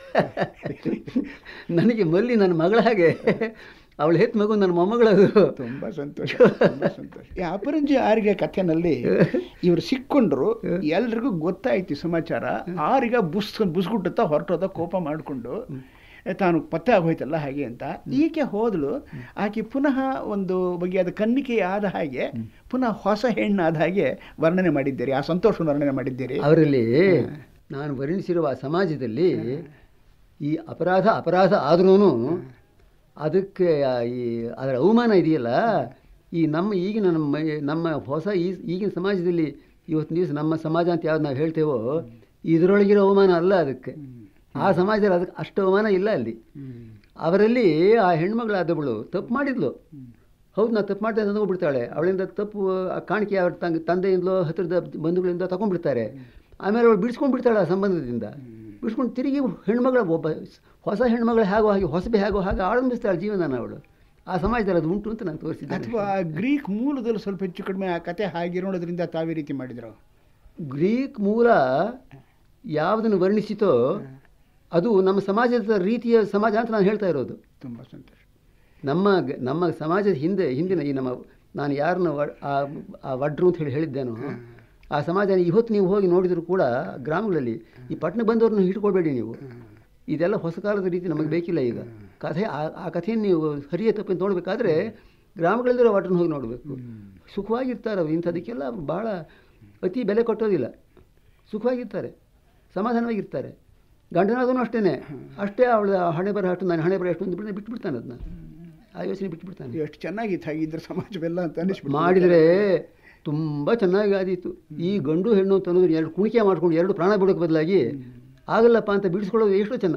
ನನಗೆ ಮಲ್ಲಿ ನನ್ನ ಮಗಳ ಹಾಗೆ ಅವಳು ಹೆತ್ತ ಮಗು ನನ್ನ ಮೊಮ್ಮಗಳದು ತುಂಬಾ ಸಂತೋಷ ತುಂಬಾ ಸಂತೋಷ ಈ ಅಪರಂಜಿ ಆರಿಗೆ ಕಥೆನಲ್ಲಿ ಇವರು ಸಿಕ್ಕೊಂಡ್ರು ಎಲ್ರಿಗೂ ಗೊತ್ತಾಯ್ತು ಈ ಸಮಾಚಾರ ಆರಿಗ ಬುಸ್ ಬುಸ್ಗುಟ್ಟುತ್ತಾ ಹೊರಟೋದ ಕೋಪ ಮಾಡಿಕೊಂಡು ತಾನು ಪತ್ತೆ ಆಗೋಯ್ತಲ್ಲ ಹಾಗೆ ಅಂತ ಈಕೆ ಹೋದಳು ಆಕೆ ಪುನಃ ಒಂದು ಬಗೆಯಾದ ಕನ್ನಿಕೆ ಆದ ಹಾಗೆ ಪುನಃ ಹೊಸ ಹೆಣ್ಣು ಆದ ಹಾಗೆ ವರ್ಣನೆ ಮಾಡಿದ್ದೀರಿ ಆ ಸಂತೋಷವನ್ನು ವರ್ಣನೆ ಮಾಡಿದ್ದೀರಿ ಅವರಲ್ಲಿ ನಾನು ವರ್ಣಿಸಿರುವ ಆ ಸಮಾಜದಲ್ಲಿ ಈ ಅಪರಾಧ ಅಪರಾಧ ಆದ್ರೂ ಅದಕ್ಕೆ ಆ ಈ ಅದರ ಅವಮಾನ ಇದೆಯಲ್ಲ ಈ ನಮ್ಮ ಈಗಿನ ನಮ್ಮ ನಮ್ಮ ಹೊಸ ಈ ಈಗಿನ ಸಮಾಜದಲ್ಲಿ ಇವತ್ತಿನ ದಿವಸ ನಮ್ಮ ಸಮಾಜ ಅಂತ ಯಾವ್ದು ನಾವು ಹೇಳ್ತೇವೋ ಇದರೊಳಗಿರೋ ಅವಮಾನ ಅಲ್ಲ ಅದಕ್ಕೆ ಆ ಸಮಾಜದಲ್ಲಿ ಅದಕ್ಕೆ ಅಷ್ಟು ಅವಮಾನ ಇಲ್ಲ ಅಲ್ಲಿ ಅವರಲ್ಲಿ ಆ ಹೆಣ್ಮಗಳಾದವಳು ತಪ್ಪು ಮಾಡಿದ್ಲು ಹೌದು ನಾನು ತಪ್ಪು ಮಾಡ್ತೇನೆ ಅಂದ್ಕೊಂಡ್ಬಿಡ್ತಾಳೆ ಅವಳಿಂದ ತಪ್ಪು ಆ ಕಾಣಿಕೆ ಅವ್ರ ತಂಗ ತಂದೆಯಿಂದಲೋ ಹತ್ತಿರದ ಬಂಧುಗಳಿಂದ ತಗೊಂಡ್ಬಿಡ್ತಾರೆ ಆಮೇಲೆ ಅವಳು ಬಿಡಿಸ್ಕೊಂಡ್ಬಿಡ್ತಾಳೆ ಆ ಸಂಬಂಧದಿಂದ ಬಿಡಿಸ್ಕೊಂಡು ತಿರುಗಿ ಹೆಣ್ಮಗಳ ಒಬ್ಬ ಹೊಸ ಹೆಣ್ಮಗಳು ಹೇಗೋ ಹಾಗೆ ಹೊಸಬೆ ಹೇಗೋ ಹಾಗೆ ಆರಂಭಿಸ್ತಾಳೆ ಜೀವನನ ಅವಳು ಆ ಸಮಾಜದಲ್ಲಿ ಅದು ಉಂಟು ಅಂತ ನಾನು ತೋರಿಸಿದ್ದೆ ಅಥವಾ ಗ್ರೀಕ್ ಮೂಲದಲ್ಲಿ ಸ್ವಲ್ಪ ಹೆಚ್ಚು ಕಡಿಮೆ ಆ ಕತೆ ಹಾಗಿರೋದ್ರಿಂದ ತಾವೇ ರೀತಿ ಮಾಡಿದ್ರು ಗ್ರೀಕ್ ಮೂಲ ಯಾವುದನ್ನು ವರ್ಣಿಸಿತೋ ಅದು ನಮ್ಮ ಸಮಾಜದ ರೀತಿಯ ಸಮಾಜ ಅಂತ ನಾನು ಹೇಳ್ತಾ ಇರೋದು ತುಂಬಾ ಸಂತೋಷ ನಮ್ಮ ಗ- ನಮ್ಮ ಸಮಾಜದ ಹಿಂದೆ ಹಿಂದಿನ ಈ ನಮ್ಮ ನಾನು ಯಾರನ್ನ ವ- ಆ ಆ ವಡ್ರು ಅಂತ ಹೇಳಿ ಹೇಳಿದ್ದೇನೋ ಆ ಸಮಾಜ ಇವತ್ತು ನೀವು ಹೋಗಿ ನೋಡಿದರೂ ಕೂಡ ಗ್ರಾಮಗಳಲ್ಲಿ ಈ ಪಟ್ಟಣ ಬಂದವ್ರನ್ನ ಹಿಡ್ಕೊಳ್ಬೇಡಿ ನೀವು ಇದೆಲ್ಲ ಹೊಸ ಕಾಲದ ರೀತಿ ನಮಗೆ ಬೇಕಿಲ್ಲ ಈಗ ಕಥೆ ಆ- ಆ ಕಥೆಯನ್ನು ನೀವು ಹರಿಯ ತಪ್ಪಿ ನೋಡಬೇಕಾದ್ರೆ ಗ್ರಾಮಗಳಲ್ಲಿರೋ ವಡ್ರನ್ನ ಹೋಗಿ ನೋಡಬೇಕು ಸುಖವಾಗಿರ್ತಾರೆ ಅವ್ರು ಇಂಥದಕ್ಕೆಲ್ಲ ಭಾಳ ಅತಿ ಬೆಲೆ ಕೊಟ್ಟೋದಿಲ್ಲ ಸುಖವಾಗಿರ್ತಾರೆ ಸಮಾಧಾನವಾಗಿರ್ತಾರೆ ಗಂಡನಾದನು ಅಷ್ಟೇ ಅಷ್ಟೇ ಅವಳ ಹಣೆ ಬರ ಅಷ್ಟು ನಾನು ಹಣೆ ಬರ ಅಷ್ಟು ಅಂದ್ಬಿಟ್ಟು ಬಿಟ್ಬಿಡ್ತಾನೆ ಅದನ್ನ ಆ ಯೋಚನೆ ಬಿಟ್ಬಿಡ್ತಾನೆ ಎಷ್ಟು ಚೆನ್ನಾಗಿತ್ತು ಹಾಗಿದ್ರೆ ಸಮಾಜವೆಲ್ಲ ಅಂತ ಅನಿಸ್ಬಿಟ್ಟು ಮಾಡಿದರೆ ತುಂಬ ಚೆನ್ನಾಗಿ ಆದೀತು ಈ ಗಂಡು ಹೆಣ್ಣು ಅಂತ ಅನ್ನೋದು ಎರಡು ಕುಣಿಕೆ ಮಾಡ್ಕೊಂಡು ಎರಡು ಪ್ರಾಣ ಬಿಡೋಕೆ ಬದಲಾಗಿ ಆಗಲ್ಲಪ್ಪ ಅಂತ ಬಿಡಿಸ್ಕೊಳ್ಳೋದು ಎಷ್ಟೋ ಚೆನ್ನ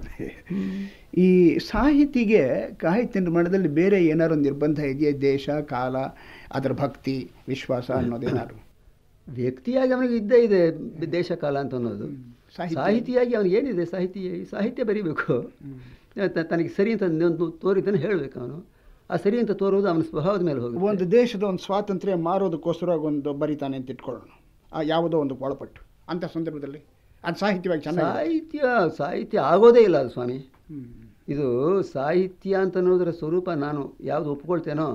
ಈ ಸಾಹಿತಿಗೆ ಸಾಹಿತ್ಯ ನಿರ್ಮಾಣದಲ್ಲಿ ಬೇರೆ ಏನಾದ್ರು ನಿರ್ಬಂಧ ಇದೆಯಾ ದೇಶ ಕಾಲ ಅದರ ಭಕ್ತಿ ವಿಶ್ವಾಸ ಅನ್ನೋದೇನಾದ್ರು ವ್ಯಕ್ತಿಯಾಗಿ ಅವನಿಗೆ ಇದ್ದೇ ಇದೆ ದೇಶ ಕಾಲ ಅಂತ ಅನ್ನೋದು ಸಾಹಿತ್ಯ. ಸಾಹಿತಿಯಾಗಿ ಅವನಿಗೆ ಏನಿದೆ ಸಾಹಿತ್ಯ ಸಾಹಿತ್ಯ ಬರೀಬೇಕು ತ- ತನಗೆ ಸರಿ ಅಂತ ಒಂದು ತೋರಿದ್ದನ್ನು ಹೇಳಬೇಕು ಅವನು ಆ ಸರಿ ಅಂತ ತೋರುವುದು ಅವನ ಸ್ವಭಾವದ ಮೇಲೆ ಹೋಗುತ್ತೆ ಒಂದು ದೇಶದ ಒಂದು ಸ್ವಾತಂತ್ರ್ಯ ಮಾರೋದಕ್ಕೋಸ್ಕರ ಒಂದು ಬರಿತಾನೆ ಅಂತ ಇಟ್ಕೊಳ್ಳೋಣ ಆ ಯಾವುದೋ ಒಂದು ಒಳಪಟ್ಟು ಅಂಥ ಸಂದರ್ಭದಲ್ಲಿ ಅದು ಸಾಹಿತ್ಯವಾಗಿ ಚೆನ್ನಾಗಿ ಸಾಹಿತ್ಯ ಸಾಹಿತ್ಯ ಆಗೋದೇ ಇಲ್ಲ ಅದು ಸ್ವಾಮಿ ಹ್ಮ್. ಇದು ಸಾಹಿತ್ಯ ಅಂತ ಅನ್ನೋದರ ಸ್ವರೂಪ ನಾನು ಯಾವುದು ಒಪ್ಕೊಳ್ತೇನೋ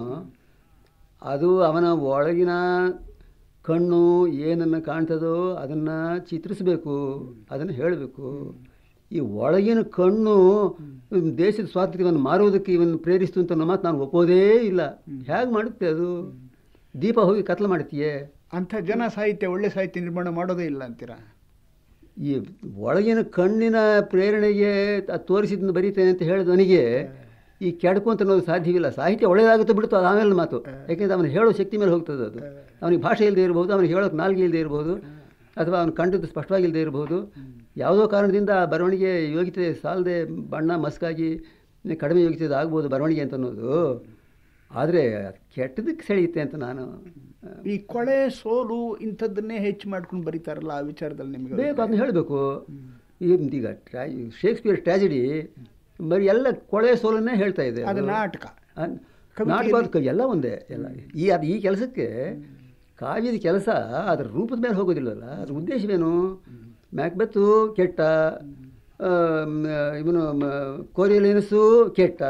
ಅದು ಅವನ ಒಳಗಿನ ಕಣ್ಣು ಏನನ್ನು ಕಾಣ್ತದೋ ಅದನ್ನು ಚಿತ್ರಿಸಬೇಕು ಅದನ್ನು ಹೇಳಬೇಕು ಈ ಒಳಗಿನ ಕಣ್ಣು ದೇಶದ ಸ್ವಾತಂತ್ರ್ಯವನ್ನು ಮಾರುವುದಕ್ಕೆ ಇವನು ಪ್ರೇರಿಸ್ತು ಅಂತ ಅನ್ನೋ ಮಾತು ನಾನು ಒಪ್ಪೋದೇ ಇಲ್ಲ ಹೇಗೆ ಮಾಡುತ್ತೆ ಅದು ದೀಪ ಹೋಗಿ ಕತ್ಲು ಮಾಡ್ತೀಯೇ ಅಂಥ ಜನ ಸಾಹಿತ್ಯ ಒಳ್ಳೆ ಸಾಹಿತ್ಯ ನಿರ್ಮಾಣ ಮಾಡೋದೇ ಇಲ್ಲ ಅಂತೀರಾ ಈ ಒಳಗಿನ ಕಣ್ಣಿನ ಪ್ರೇರಣೆಗೆ ಅದು ತೋರಿಸಿದ್ನ ಬರೀತೇನೆ ಅಂತ ಹೇಳಿದವನಿಗೆ ಈ ಕೆಡಕು ಅಂತ ಅನ್ನೋದು ಸಾಧ್ಯವಿಲ್ಲ ಸಾಹಿತ್ಯ ಒಳ್ಳೆಯದಾಗುತ್ತೆ ಬಿಡ್ತು ಅದು ಆಮೇಲೆ ಮಾತು ಯಾಕೆಂದರೆ ಅವನು ಹೇಳೋ ಶಕ್ತಿ ಮೇಲೆ ಹೋಗ್ತದೆ ಅದು ಅವನಿಗೆ ಭಾಷೆ ಇಲ್ಲದೆ ಇರ್ಬೋದು ಅವನಿಗೆ ಹೇಳೋಕೆ ನಾಲ್ಗೆ ಇಲ್ಲದೆ ಇರ್ಬೋದು ಅಥವಾ ಅವನು ಕಂಡದ್ದು ಸ್ಪಷ್ಟವಾಗಿಲ್ಲದೆ ಇರ್ಬೋದು ಯಾವುದೋ ಕಾರಣದಿಂದ ಆ ಬರವಣಿಗೆ ಯೋಗ್ಯತೆ ಸಾಲದೆ ಬಣ್ಣ ಮಸ್ಕಾಗಿ ಕಡಿಮೆ ಯೋಗ್ಯತೆ ಆಗ್ಬೋದು ಬರವಣಿಗೆ ಅಂತ ಅನ್ನೋದು ಆದರೆ ಕೆಟ್ಟದಕ್ಕೆ ಸೆಳೆಯುತ್ತೆ ಅಂತ ನಾನು ಆ, ಈ ಕೊಳೆ ಸೋಲು ಇಂಥದ್ದನ್ನೇ ಹೆಚ್ಚು ಮಾಡ್ಕೊಂಡು ಬರೀತಾರಲ್ಲ ಆ ವಿಚಾರದಲ್ಲಿ ನಿಮಗೆ ಬೇಕು ಅದನ್ನ ಹೇಳಬೇಕು ಈಗ ಟ್ರಾ ಶೇಕ್ಸ್ಪಿಯರ್ ಟ್ರಾಜಿಡಿ ಬರೀ ಎಲ್ಲ ಕೊಳೆ ಸೋಲನ್ನೇ ಹೇಳ್ತಾ ಇದೆ ಅದು ನಾಟಕ ಆ, ನಾಟಕ ಅದು ಕ- ಎಲ್ಲ ಒಂದೇ ಎಲ್ಲ ಈ ಅದು ಈ ಕೆಲಸಕ್ಕೆ ಕಾವ್ಯದ ಕೆಲಸ ಅದರ ರೂಪದ ಮೇಲೆ ಹೋಗೋದಿಲ್ಲಲ್ಲ ಅದ್ರ ಉದ್ದೇಶವೇನು ಮ್ಯಾಕ್ಬೆತ್ತು ಕೆಟ್ಟ ಆಮ್, ಇವನು ಕೋರಿಯಲಿನಸ್ಸು ಕೆಟ್ಟ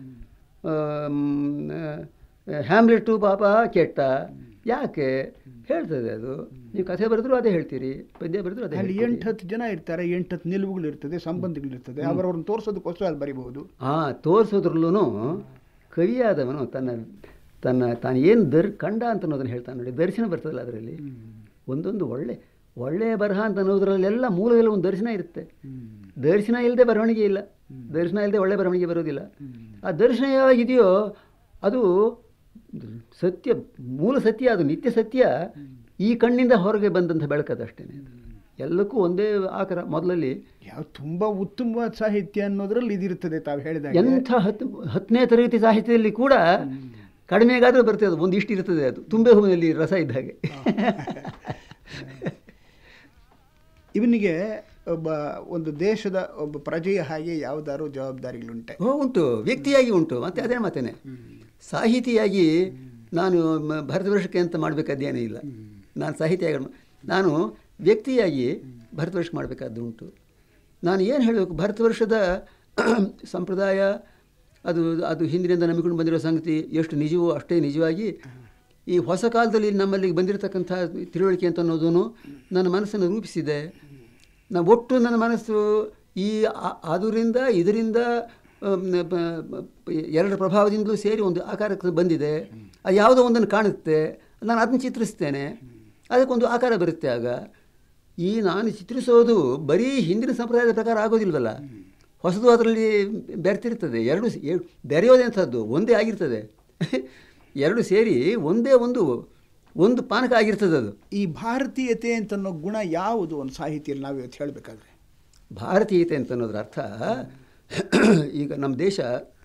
ಹ್ಯಾಮ್ಲೆಟ್ಟು ಪಾಪ ಕೆಟ್ಟ ಯಾಕೆ ಹೇಳ್ತದೆ ಅದು ನೀವು ಕಥೆ ಬರೆದ್ರು ಅದೇ ಹೇಳ್ತೀರಿ ಪದ್ಯ ಬರೆದ್ರು ಅದೇ ಅಲ್ಲಿ ಹೇಳ್ತೀರಿ. ಎಂಟು ಹತ್ತು ಜನ ಇರ್ತಾರೆ ಎಂಟು ಹತ್ತು ನಿಲುವುಗಳು ಇರ್ತದೆ ಸಂಬಂಧಗಳಿರ್ತದೆ ಅವರವ್ರನ್ನ ತೋರಿಸೋದಕ್ಕೋಸ್ಕರ ಅಲ್ಲಿ ಬರಿಬಹುದು ಆ ತೋರಿಸೋದ್ರಲ್ಲೂ ಕವಿಯಾದವನು ತನ್ನ ತನ್ನ ತಾನು ಏನು ದರ್ ಕಂಡ ಅಂತ ಅನ್ನೋದನ್ನು ಹೇಳ್ತಾನೆ ನೋಡಿ ದರ್ಶನ ಬರ್ತದಲ್ಲ ಅದರಲ್ಲಿ ಒಂದೊಂದು ಒಳ್ಳೆ ಒಳ್ಳೆಯ ಬರಹ ಅಂತ ಅನ್ನೋದ್ರಲ್ಲೆಲ್ಲ ಮೂಲದಲ್ಲಿ ಒಂದು ದರ್ಶನ ಇರುತ್ತೆ ದರ್ಶನ ಇಲ್ಲದೆ ಬರವಣಿಗೆ ಇಲ್ಲ ದರ್ಶನ ಇಲ್ಲದೆ ಒಳ್ಳೆ ಬರವಣಿಗೆ ಬರೋದಿಲ್ಲ ಆ ದರ್ಶನ ಯಾವಾಗಿದೆಯೋ ಅದು ಸತ್ಯ ಮೂಲ ಸತ್ಯ ಅದು ನಿತ್ಯ ಸತ್ಯ ಈ ಕಣ್ಣಿಂದ ಹೊರಗೆ ಬಂದಂಥ ಬೆಳಕದಷ್ಟೇ ಎಲ್ಲಕ್ಕೂ ಒಂದೇ ಆಕಾರ ಮೊದಲಲ್ಲಿ ಯಾವ ತುಂಬ ಉತ್ತಮವಾದ ಸಾಹಿತ್ಯ ಅನ್ನೋದ್ರಲ್ಲಿ ಇದಿರ್ತದೆ ತಾವು ಹೇಳಿದಾಗ ಎಂಥ ಹತ್ತು ಹತ್ತನೇ ತರಗತಿ ಸಾಹಿತ್ಯದಲ್ಲಿ ಕೂಡ ಕಡಿಮೆಗಾದರೂ ಬರ್ತದೆ ಅದು ಒಂದಿಷ್ಟು ಇರ್ತದೆ ಅದು ತುಂಬೆ ಹೂವಿನಲ್ಲಿ ರಸ ಇದ್ದ ಹಾಗೆ ಇವನಿಗೆ ಒಬ್ಬ ಒಂದು ದೇಶದ ಒಬ್ಬ ಪ್ರಜೆಯ ಹಾಗೆ ಯಾವ್ದಾದ್ರು ಜವಾಬ್ದಾರಿಗಳುಂಟೆ ಓ ಉಂಟು ವ್ಯಕ್ತಿಯಾಗಿ ಉಂಟು ಮತ್ತೆ ಅದೇ ಮಾತೇನೆ ಸಾಹಿತಿಯಾಗಿ ನಾನು ಮ- ಭಾರತವರ್ಷಕ್ಕೆ ಅಂತ ಮಾಡಬೇಕಾದ್ದೇನೇ ಇಲ್ಲ ನಾನು ಸಾಹಿತಿಯಾಗಿ ಮಾ- ನಾನು ವ್ಯಕ್ತಿಯಾಗಿ ಭಾರತವರ್ಷಕ್ಕೆ ಮಾಡಬೇಕಾದ್ದು ಉಂಟು ನಾನು ಏನು ಹೇಳಬೇಕು ಭಾರತವರ್ಷದ ಸಂಪ್ರದಾಯ ಅದು ಅದು ಹಿಂದಿನಿಂದ ನಂಬಿಕೊಂಡು ಬಂದಿರೋ ಸಂಗತಿ ಎಷ್ಟು ನಿಜವೋ ಅಷ್ಟೇ ನಿಜವಾಗಿ ಈ ಹೊಸ ಕಾಲದಲ್ಲಿ ನಮ್ಮಲ್ಲಿ ಬಂದಿರತಕ್ಕಂಥ ತಿಳುವಳಿಕೆ ಅಂತ ಅನ್ನೋದನ್ನು ನನ್ನ ಮನಸ್ಸನ್ನು ರೂಪಿಸಿದೆ ನಾ ಒಟ್ಟು ನನ್ನ ಮನಸ್ಸು ಈ ಆ- ಅದರಿಂದ ಇದರಿಂದ ಅಮ್, ಪ- ಪ- ಎರಡರ ಪ್ರಭಾವದಿಂದಲೂ ಸೇರಿ ಒಂದು ಆಕಾರಕ್ಕೆ ಬಂದಿದೆ ಅದು ಯಾವುದೋ ಒಂದನ್ನು ಕಾಣುತ್ತೆ ನಾನು ಅದನ್ನು ಚಿತ್ರಿಸ್ತೇನೆ ಅದಕ್ಕೊಂದು ಆಕಾರ ಬರುತ್ತೆ ಆಗ ಈ ನಾನು ಚಿತ್ರಿಸೋದು ಬರೀ ಹಿಂದಿನ ಸಂಪ್ರದಾಯದ ಪ್ರಕಾರ ಆಗೋದಿಲ್ವಲ್ಲ ಹೊಸದು ಅದರಲ್ಲಿ ಬೆರ್ತಿರ್ತದೆ ಎರಡು ಸ- ಎ- ಬೆರೆಯೋದೆಂಥದ್ದು ಒಂದೇ ಆಗಿರ್ತದೆ ಎರಡು ಸೇರಿ ಒಂದೇ ಒಂದು ಒಂದು ಪಾನಕ ಆಗಿರ್ತದೆ ಅದು ಈ ಭಾರತೀಯತೆ ಅಂತ ಅನ್ನೋ ಗುಣ ಯಾವುದು ಒಂದು ಸಾಹಿತ್ಯದಲ್ಲಿ ನಾವು ಇವತ್ತು ಹೇಳಬೇಕಾದ್ರೆ ಭಾರತೀಯತೆ ಅಂತ ಅನ್ನೋದ್ರ ಅರ್ಥ ಈಗ ನಮ್ಮ ದೇಶ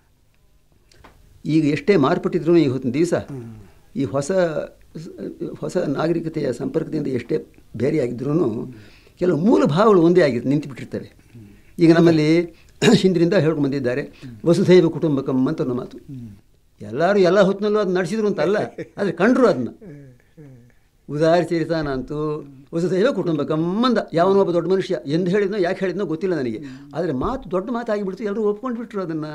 ಈಗ ಎಷ್ಟೇ ಮಾರ್ಪಟ್ಟಿದ್ರು ಇವತ್ತಿನ ದಿವಸ ಈ ಹೊಸ ಹೊಸ ನಾಗರಿಕತೆಯ ಸಂಪರ್ಕದಿಂದ ಎಷ್ಟೇ ಬೇರೆಯಾಗಿದ್ರೂ ಕೆಲವು ಮೂಲ ಭಾವಗಳು ಒಂದೇ ಆಗಿ ನಿಂತುಬಿಟ್ಟಿರ್ತವೆ ಈಗ ನಮ್ಮಲ್ಲಿ ಹಿಂದಿನಿಂದ ಹೇಳ್ಕೊಂಡು ಬಂದಿದ್ದಾರೆ ವಸುಧೈವ ಕುಟುಂಬಕಂ ಅಂತ ಅನ್ನೋ ಮಾತು ಎಲ್ಲರೂ ಎಲ್ಲ ಹೊತ್ತಿನಲ್ಲೂ ಅದು ನಡೆಸಿದ್ರು ಅಂತ ಅಲ್ಲ ಆದರೆ ಕಂಡ್ರು ಅದನ್ನ ಉದಾರ ಚರಿತಾನಂತೂ ವಸುದೈವ ಕುಟುಂಬಕಂ ಅಂದ ಯಾವನೋ ಒಬ್ಬ ದೊಡ್ಡ ಮನುಷ್ಯ ಎಂದು ಹೇಳಿದ್ನೋ ಯಾಕೆ ಹೇಳಿದ್ನೋ ಗೊತ್ತಿಲ್ಲ ನನಗೆ ಆದರೆ ಮಾತು ದೊಡ್ಡ ಮಾತಾಗಿಬಿಡ್ತು ಎಲ್ಲರೂ ಒಪ್ಕೊಂಡು ಬಿಟ್ರು ಅದನ್ನು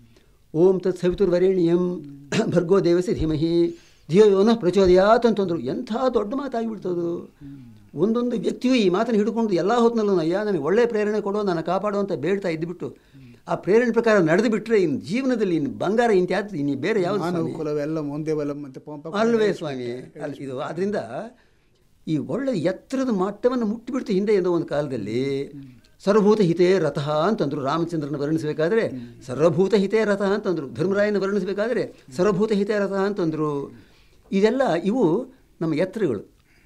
ಓಂ ತತ್ ಸವಿತುರ್ವರೇಣ್ಯಂ ಭರ್ಗೋ ದೇವಸಿ ಧೀಮಹಿ ಧಿಯೋ ಯೋನ ಪ್ರಚೋದಯಾತ್ ಅಂತಂದ್ರು ಎಂಥ ದೊಡ್ಡ ಮಾತಾಗಿಬಿಡ್ತು ಅದು ಒಂದೊಂದು ವ್ಯಕ್ತಿಯು ಈ ಮಾತನ್ನು ಹಿಡ್ಕೊಂಡು ಎಲ್ಲ ಹೊತ್ತಿನಲ್ಲೂ ಅಯ್ಯ ನನಗೆ ಒಳ್ಳೆಯ ಪ್ರೇರಣೆ ಕೊಡೋ ನನ್ನ ಕಾಪಾಡೋ ಅಂತ ಬೇಡ್ತಾ ಇದ್ದುಬಿಟ್ಟು ಆ ಪ್ರೇರಣೆ ಪ್ರಕಾರ ನಡೆದು ಬಿಟ್ಟರೆ ಇನ್ನು ಜೀವನದಲ್ಲಿ ಇನ್ನು ಬಂಗಾರ ಇಂತ್ಯಾದ ಇನ್ನು ಬೇರೆ ಯಾವುದು ಮಾನವ ಸ್ವಾಮಿ? ಕುಲವೆಲ್ಲ ಒಂದೇ ಬಲಂ ಅಂತ ಪಂಪ ಅಲ್ವೇ ಸ್ವಾಮಿ ಅಲ್ಲಿ ಇದು ಆದ್ದರಿಂದ ಈ ಒಳ್ಳೆ ಎತ್ತರದ ಮಟ್ಟವನ್ನು ಮುಟ್ಟಿಬಿಡ್ತು ಹಿಂದೆ ಎಂದ ಒಂದು ಕಾಲದಲ್ಲಿ ಸರ್ವಭೂತ ಹಿತೇ ರಥಃ ಅಂತಂದ್ರು ರಾಮಚಂದ್ರನ ವರ್ಣಿಸಬೇಕಾದ್ರೆ ಸರ್ವಭೂತ ಹಿತೇ ರಥಃ ಅಂತಂದ್ರು ಧರ್ಮರಾಯನ ವರ್ಣಿಸಬೇಕಾದ್ರೆ ಸರ್ವಭೂತ ಹಿತೇ ರಥಃ ಅಂತಂದ್ರು ಇದೆಲ್ಲ ಇವು ನಮ್ಮ ಎತ್ತರಗಳು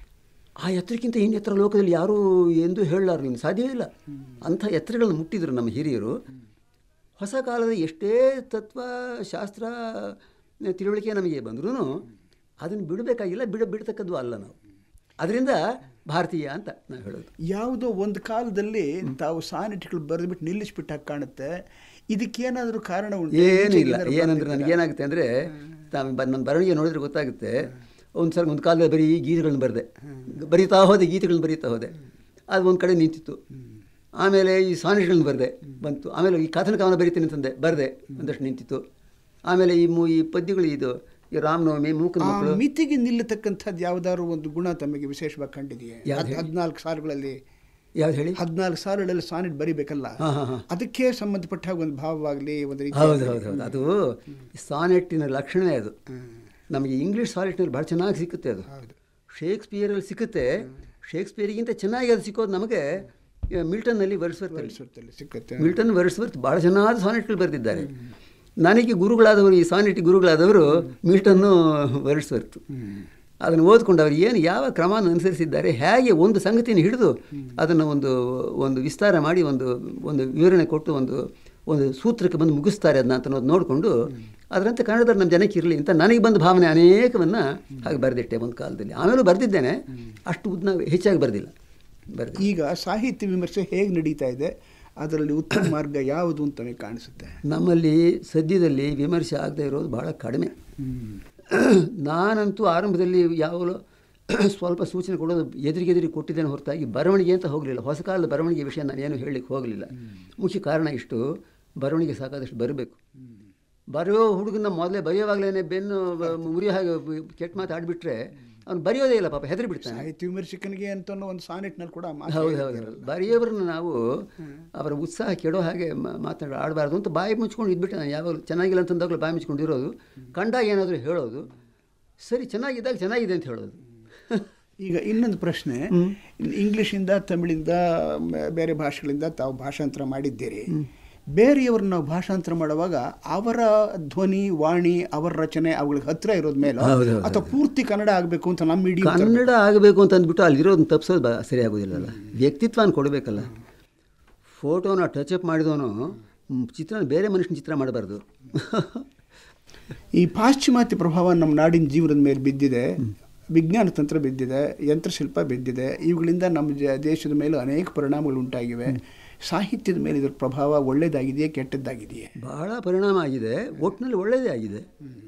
ಆ ಎತ್ತರಕ್ಕಿಂತ ಇನ್ನು ಎತ್ತರ ಲೋಕದಲ್ಲಿ ಯಾರೂ ಎಂದು ಹೇಳಲಾರು ಇನ್ನು ಸಾಧ್ಯವೇ ಇಲ್ಲ ಅಂಥ ಎತ್ತರಗಳನ್ನು ಮುಟ್ಟಿದ್ರು ನಮ್ಮ ಹಿರಿಯರು ಹೊಸ ಕಾಲದ ಎಷ್ಟೇ ತತ್ವ ಶಾಸ್ತ್ರ ತಿಳುವಳಿಕೆ ನಮಗೆ ಬಂದ್ರೂ ಅದನ್ನು ಬಿಡಬೇಕಾಗಿಲ್ಲ ಬಿಡ ಬಿಡ್ತಕ್ಕದ್ದು ಅಲ್ಲ ನಾವು ಅದರಿಂದ ಭಾರತೀಯ ಅಂತ ನಾವು ಹೇಳೋದು ಯಾವುದೋ ಒಂದು ಕಾಲದಲ್ಲಿ ತಾವು ಸಾನೆಟ್ಗಳು ಬರೆದ್ಬಿಟ್ಟು ನಿಲ್ಲಿಸ್ಬಿಟ್ಟು ಹಾಗೆ ಕಾಣುತ್ತೆ ಇದಕ್ಕೇನಾದರೂ ಕಾರಣ ಉಂಟು ಏನೂ ಇಲ್ಲ ಏನಂದ್ರೆ ನನಗೇನಾಗುತ್ತೆ ಅಂದರೆ ತಾವು ಬ ನನ್ನ ಬರವಣಿಗೆ ನೋಡಿದ್ರೆ ಗೊತ್ತಾಗುತ್ತೆ ಒಂದು ಸಲ ಒಂದು ಕಾಲದಲ್ಲಿ ಬರೀ ಗೀತೆಗಳನ್ನ ಬರೆದೆ ಬರೀತಾ ಹೋದೆ ಗೀತೆಗಳನ್ನ ಬರೀತಾ ಹೋದೆ ಅದು ಒಂದು ಕಡೆ ನಿಂತಿತ್ತು ಆಮೇಲೆ ಈ ಸಾನೆಟ್ಗಳನ್ನ ಬರೆದೆ ಬಂತು ಆಮೇಲೆ ಈ ಕಥನ ಕವನ ಬರೀತೀನಿ ಅಂತಂದೆ ಬರೆದೆ ಒಂದಷ್ಟು ನಿಂತಿತ್ತು ಆಮೇಲೆ ಈ ಮೂ ಈ ಪದ್ಯಗಳು ಇದು ಈ ರಾಮನವಮಿ ಮೂಕನ ಆ ಮಕ್ಕಳು ಮಿತಿಗೆ ನಿಲ್ಲತಕ್ಕಂಥದ್ದು ಯಾವ್ದಾದ್ರು ಒಂದು ಗುಣ ತಮಗೆ ವಿಶೇಷವಾಗಿ ಕಂಡಿದೆಯೇ ಯಾವ್ದು ಹೇಳಿ? ಹದಿನಾಲ್ಕು ಸಾಲುಗಳಲ್ಲಿ ಯಾವ್ದು ಹೇಳಿ ಹದಿನಾಲ್ಕು ಸಾಲುಗಳಲ್ಲಿ ಸಾನೆಟ್ ಬರಿಬೇಕಲ್ಲ ಹಾಂ ಹಾಂ ಹಾಂ ಅದಕ್ಕೆ ಸಂಬಂಧಪಟ್ಟ ಹಾಗೆ ಒಂದು ಭಾವವಾಗಲಿ ಒಂದು ರೀತಿ ಹೌದು ಹೌದು ಹೌದು ಅದು ಸಾನೆಟ್ಟಿನ ಲಕ್ಷಣವೇ ಅದು ನಮಗೆ ಇಂಗ್ಲೀಷ್ ಸಾನೆಟ್ನಲ್ಲಿ ಭಾಳ ಚೆನ್ನಾಗಿ ಸಿಕ್ಕುತ್ತೆ ಅದು ಹೌದು ಶೇಕ್ಸ್ಪಿಯರಲ್ಲಿ ಸಿಕ್ಕುತ್ತೆ ಶೇಕ್ಸ್ಪಿಯರಿಗಿಂತ ಚೆನ್ನಾಗಿ ಅದು ಸಿಕ್ಕೋದು ನಮಗೆ ಆ, ಮಿಲ್ಟನ್ನಲ್ಲಿ ವರ್ಸ್ವರ್ತಲ್ಲಿ ಸುತ್ತಲ್ಲಿ ಸಿಕ್ಕತ್ತೆ ಮಿಲ್ಟನ್ ವರ್ಸ್ವರ್ತ್ ಭಾಳ ಚೆನ್ನಾದ ಸಾನೆಟ್ಗಳು ಬರೆದಿದ್ದಾರೆ ನನಗೆ ಗುರುಗಳಾದವರು ಈ ಸಾನೆಟ್ ಗುರುಗಳಾದವರು ಮಿಲ್ಟನ್ನು ವರ್ಸ್ವರ್ತ್ ಅದನ್ನು ಓದ್ಕೊಂಡು ಅವರು ಏನು ಯಾವ ಕ್ರಮವನ್ನು ಅನುಸರಿಸಿದ್ದಾರೆ ಹೇಗೆ ಒಂದು ಸಂಗತಿಯನ್ನು ಹಿಡಿದು ಅದನ್ನು ಒಂದು ಒಂದು ವಿಸ್ತಾರ ಮಾಡಿ ಒಂದು ಒಂದು ವಿವರಣೆ ಕೊಟ್ಟು ಒಂದು ಒಂದು ಸೂತ್ರಕ್ಕೆ ಬಂದು ಮುಗಿಸ್ತಾರೆ ಅದನ್ನ ಅಂತ ಅನ್ನೋದು ನೋಡಿಕೊಂಡು ಅದರಂತೆ ಕನ್ನಡದಲ್ಲಿ ನಮ್ಮ ಜನಕ್ಕೆ ಇರಲಿ ಅಂತ ನನಗೆ ಬಂದ ಭಾವನೆ ಅನೇಕವನ್ನು ಹಾಗೆ ಬರೆದಿಟ್ಟೆ ಒಂದು ಕಾಲದಲ್ಲಿ ಆಮೇಲೂ ಬರೆದಿದ್ದೇನೆ ಅಷ್ಟು ಉದ್ದ ಹೆಚ್ಚಾಗಿ ಬರೆದಿಲ್ಲ ಬರೆದ ಈಗ ಸಾಹಿತ್ಯ ವಿಮರ್ಶೆ ಹೇಗೆ ನಡೀತಾ ಇದೆ ಅದರಲ್ಲಿ ಉತ್ತಮ ಮಾರ್ಗ ಯಾವುದು ಅಂತ ನಮಗೆ ಕಾಣಿಸುತ್ತೆ ನಮ್ಮಲ್ಲಿ ಸದ್ಯದಲ್ಲಿ ವಿಮರ್ಶೆ ಆಗದೆ ಇರೋದು ಭಾಳ ಕಡಿಮೆ ನಾನಂತೂ ಆರಂಭದಲ್ಲಿ ಯಾವಾಗಲೂ ಸ್ವಲ್ಪ ಸೂಚನೆ ಕೊಡೋದು ಎದುರಿಗೆದುರಿಗೆ ಕೊಟ್ಟಿದ್ದೇನೆ ಹೊರತಾಗಿ ಬರವಣಿಗೆ ಅಂತ ಹೋಗಲಿಲ್ಲ ಹೊಸ ಕಾಲದ ಬರವಣಿಗೆ ವಿಷಯ ನಾನು ಏನು ಹೇಳಲಿಕ್ಕೆ ಹೋಗಲಿಲ್ಲ ಮುಖ್ಯ ಕಾರಣ ಇಷ್ಟು ಬರವಣಿಗೆ ಸಾಕಾದಷ್ಟು ಬರಬೇಕು ಬರೆಯೋ ಹುಡುಗನ ಮೊದಲೇ ಬರೆಯೋವಾಗಲೇ ಬೆನ್ನು ಬ- ಮುರಿಯೋ ಹಾಗೆ ಕೆಟ್ಟ ಮಾತು ಆಡಿಬಿಟ್ರೆ ಅವ್ನು ಬರೆಯೋದೇ ಇಲ್ಲ ಪಾಪ ಹೆದರಿ ಬಿಡ್ತಾನೆ ಸಾಹಿತ್ಯ ವಿಮರ್ಶಕನಿಗೆ ಅಂತ ಅನ್ನೋ ಒಂದು ಸಾನೆಟ್ನಲ್ಲಿ ಕೂಡ ಮಾತು ಹೌದು ಹೌದು ಹೌದು ಬರೆಯೋರನ್ನ ನಾವು ಅವರ ಉತ್ಸಾಹ ಕೆಡೋ ಹಾಗೆ ಮ- ಮಾತನಾಡ ಆಡಬಾರ್ದು ಅಂತ ಬಾಯಿ ಮುಚ್ಕೊಂಡು ಇದ್ಬಿಟ್ಟೆ ನಾನು ಯಾವಾಗಲೂ ಚೆನ್ನಾಗಿಲ್ಲ ಅಂತಂದಾಗಲೂ ಬಾಯಿ ಮುಚ್ಕೊಂಡಿರೋದು ಕಂಡಾಗ ಏನಾದರೂ ಹೇಳೋದು ಸರಿ ಚೆನ್ನಾಗಿದ್ದಾಗ ಚೆನ್ನಾಗಿದೆ ಅಂತ ಹೇಳೋದು ಈಗ ಇನ್ನೊಂದು ಪ್ರಶ್ನೆ ಇಂಗ್ಲಿಷಿಂದ ತಮಿಳಿಂದ ಮ- ಬೇರೆ ಭಾಷೆಗಳಿಂದ ತಾವು ಭಾಷಾಂತರ ಮಾಡಿದ್ದೀರಿ ಬೇರೆಯವ್ರನ್ನ ನಾವು ಭಾಷಾಂತರ ಮಾಡುವಾಗ ಅವರ ಧ್ವನಿ ವಾಣಿ ಅವರ ರಚನೆ ಅವುಗಳಿಗೆ ಹತ್ರ ಇರೋದ್ ಮೇಲೆ ಹೌದು, ಹೌದು. ಅಥವಾ ಪೂರ್ತಿ ಕನ್ನಡ ಆಗಬೇಕು ಅಂತ ನಮ್ಮ ಇಡೀ ಕನ್ನಡ ಆಗಬೇಕು ಅಂತ ಅಂದ್ಬಿಟ್ಟು ಅಲ್ಲಿರೋದನ್ನ ತಪ್ಪಿಸೋದು ಬ ಸರಿ ಆಗೋದಿಲ್ಲಲ್ಲ ವ್ಯಕ್ತಿತ್ವನ ಕೊಡಬೇಕಲ್ಲ ಫೋಟೋನ ಟಚ್ ಅಪ್ ಮಾಡಿದವನು ಚಿತ್ರನ ಬೇರೆ ಮನುಷ್ಯನ ಚಿತ್ರ ಮಾಡಬಾರ್ದು ಈ ಪಾಶ್ಚಿಮಾತ್ಯ ಪ್ರಭಾವ ನಮ್ಮ ನಾಡಿನ ಜೀವನದ ಮೇಲೆ ಬಿದ್ದಿದೆ ವಿಜ್ಞಾನ ತಂತ್ರ ಬಿದ್ದಿದೆ ಯಂತ್ರಶಿಲ್ಪ ಬಿದ್ದಿದೆ ಇವುಗಳಿಂದ ನಮ್ಮ ಜ- ದೇಶದ ಮೇಲೆ ಅನೇಕ ಪರಿಣಾಮಗಳು ಉಂಟಾಗಿವೆ ಸಾಹಿತ್ಯದ ಮೇಲೆ ಇದರ ಪ್ರಭಾವ ಒಳ್ಳೆಯದಾಗಿದೆಯೇ ಕೆಟ್ಟದ್ದಾಗಿದೆಯೇ ಬಹಳ ಪರಿಣಾಮ ಆಗಿದೆ ಒಟ್ಟಿನಲ್ಲಿ ಒಳ್ಳೆಯದೇ ಆಗಿದೆ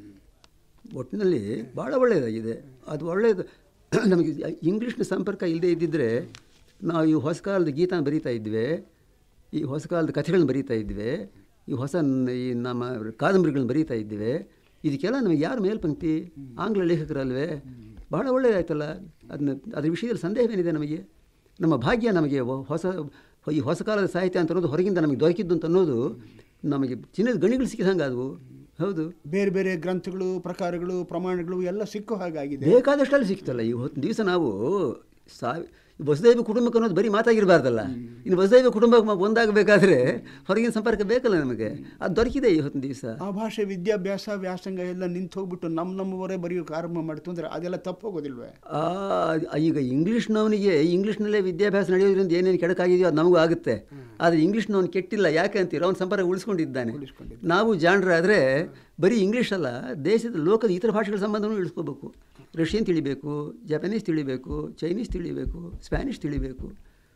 ಒಟ್ಟಿನಲ್ಲಿ ಭಾಳ ಒಳ್ಳೆಯದಾಗಿದೆ ಅದು ಒಳ್ಳೆಯದು ನಮಗೆ ಇಂಗ್ಲೀಷ್ನ ಸಂಪರ್ಕ ಇಲ್ಲದೇ ಇದ್ದಿದ್ದರೆ ನಾವು ಈ ಹೊಸ ಕಾಲದ ಗೀತಾನ ಬರೀತಾ ಇದ್ವಿ ಈ ಹೊಸ ಕಾಲದ ಕಥೆಗಳನ್ನ ಬರೀತಾ ಇದ್ವಿ ಈ ಹೊಸ ನ- ಈ ನಮ್ಮ ಕಾದಂಬರಿಗಳನ್ನ ಬರೀತಾ ಇದ್ವಿ ಇದಕ್ಕೆಲ್ಲ ನಮಗೆ ಯಾರು ಮೇಲ್ಪಂಕ್ತಿ ಆಂಗ್ಲ ಲೇಖಕರಲ್ವೇ ಬಹಳ ಒಳ್ಳೆಯದಾಯ್ತಲ್ಲ ಅದನ್ನ ಅದ್ರ ವಿಷಯದಲ್ಲಿ ಸಂದೇಹವೇನಿದೆ ನಮಗೆ ನಮ್ಮ ಭಾಗ್ಯ ನಮಗೆ ಹೊ- ಹೊಸ ಈ ಹೊಸ ಕಾಲದ ಸಾಹಿತ್ಯ ಅಂತ ಅನ್ನೋದು ಹೊರಗಿಂದ ನಮಗೆ ದೊರಕಿದ್ದು ಅಂತ ಅನ್ನೋದು ನಮಗೆ ಚಿನ್ನದ ಗಣಿಗಳು ಸಿಕ್ಕಿದಂಗೆ ಆದವು ಹೌದು ಬೇರೆ ಬೇರೆ ಗ್ರಂಥಗಳು ಪ್ರಕಾರಗಳು ಪ್ರಮಾಣಗಳು ಎಲ್ಲ ಸಿಕ್ಕೋ ಹಾಗಾಗಿದೆ ಬೇಕಾದಷ್ಟಲ್ಲಿ ಸಿಕ್ತಲ್ಲ ಈ ಹೊತ್ತು ದಿವಸ ನಾವು ಸಾವಿ ವಸುದೈವ ಕುಟುಂಬಕ್ಕೆ ಅನ್ನೋದು ಬರೀ ಮಾತಾಗಿರಬಾರ್ದಲ್ಲ ಇನ್ನು ವಸುದೈವ ಕುಟುಂಬ ಒಂದಾಗಬೇಕಾದ್ರೆ ಹೊರಗಿನ ಸಂಪರ್ಕ ಬೇಕಲ್ಲ ನಮಗೆ ಅದು ದೊರಕಿದೆ ಈ ಹೊತ್ತಿನ ದಿವಸ ಆ ಭಾಷೆ ವಿದ್ಯಾಭ್ಯಾಸ ವ್ಯಾಸಂಗ ಎಲ್ಲ ನಿಂತು ಹೋಗ್ಬಿಟ್ಟು ನಮ್ಮ ನಮ್ಮವರೇ ಬರೆಯೋಕೆ ಆರಂಭ ಮಾಡ್ತು ಅಂದ್ರೆ ಅದೆಲ್ಲ ತಪ್ಪು ಹೋಗೋದಿಲ್ವೇ ಆ, ಈಗ ಇಂಗ್ಲೀಷ್ನವನಿಗೆ ಇಂಗ್ಲೀಷ್ನಲ್ಲೇ ವಿದ್ಯಾಭ್ಯಾಸ ನಡೆಯೋದ್ರಿಂದ ಏನೇನು ಕೆಡಕಾಗಿದೆಯೋ ಅದು ನಮಗೂ ಆಗುತ್ತೆ ಆದರೆ ಇಂಗ್ಲೀಷ್ನವನು ಕೆಟ್ಟಿಲ್ಲ ಯಾಕೆ ಅಂತೀರ ಅವನ ಸಂಪರ್ಕ ಉಳಿಸ್ಕೊಂಡಿದ್ದಾನೆ ನಾವು ಜಾಣರಾದರೆ ಬರೀ ಇಂಗ್ಲೀಷ್ ಅಲ್ಲ ದೇಶದ ಲೋಕದ ಇತರ ಭಾಷೆಗಳ ಸಂಬಂಧವೂ ಇಳಿಸ್ಕೋಬೇಕು ರಷ್ಯನ್ ತಿಳಿಬೇಕು ಜಪಾನೀಸ್ ತಿಳಿಬೇಕು ಚೈನೀಸ್ ತಿಳಿಬೇಕು ಸ್ಪ್ಯಾನಿಷ್ ತಿಳಿಬೇಕು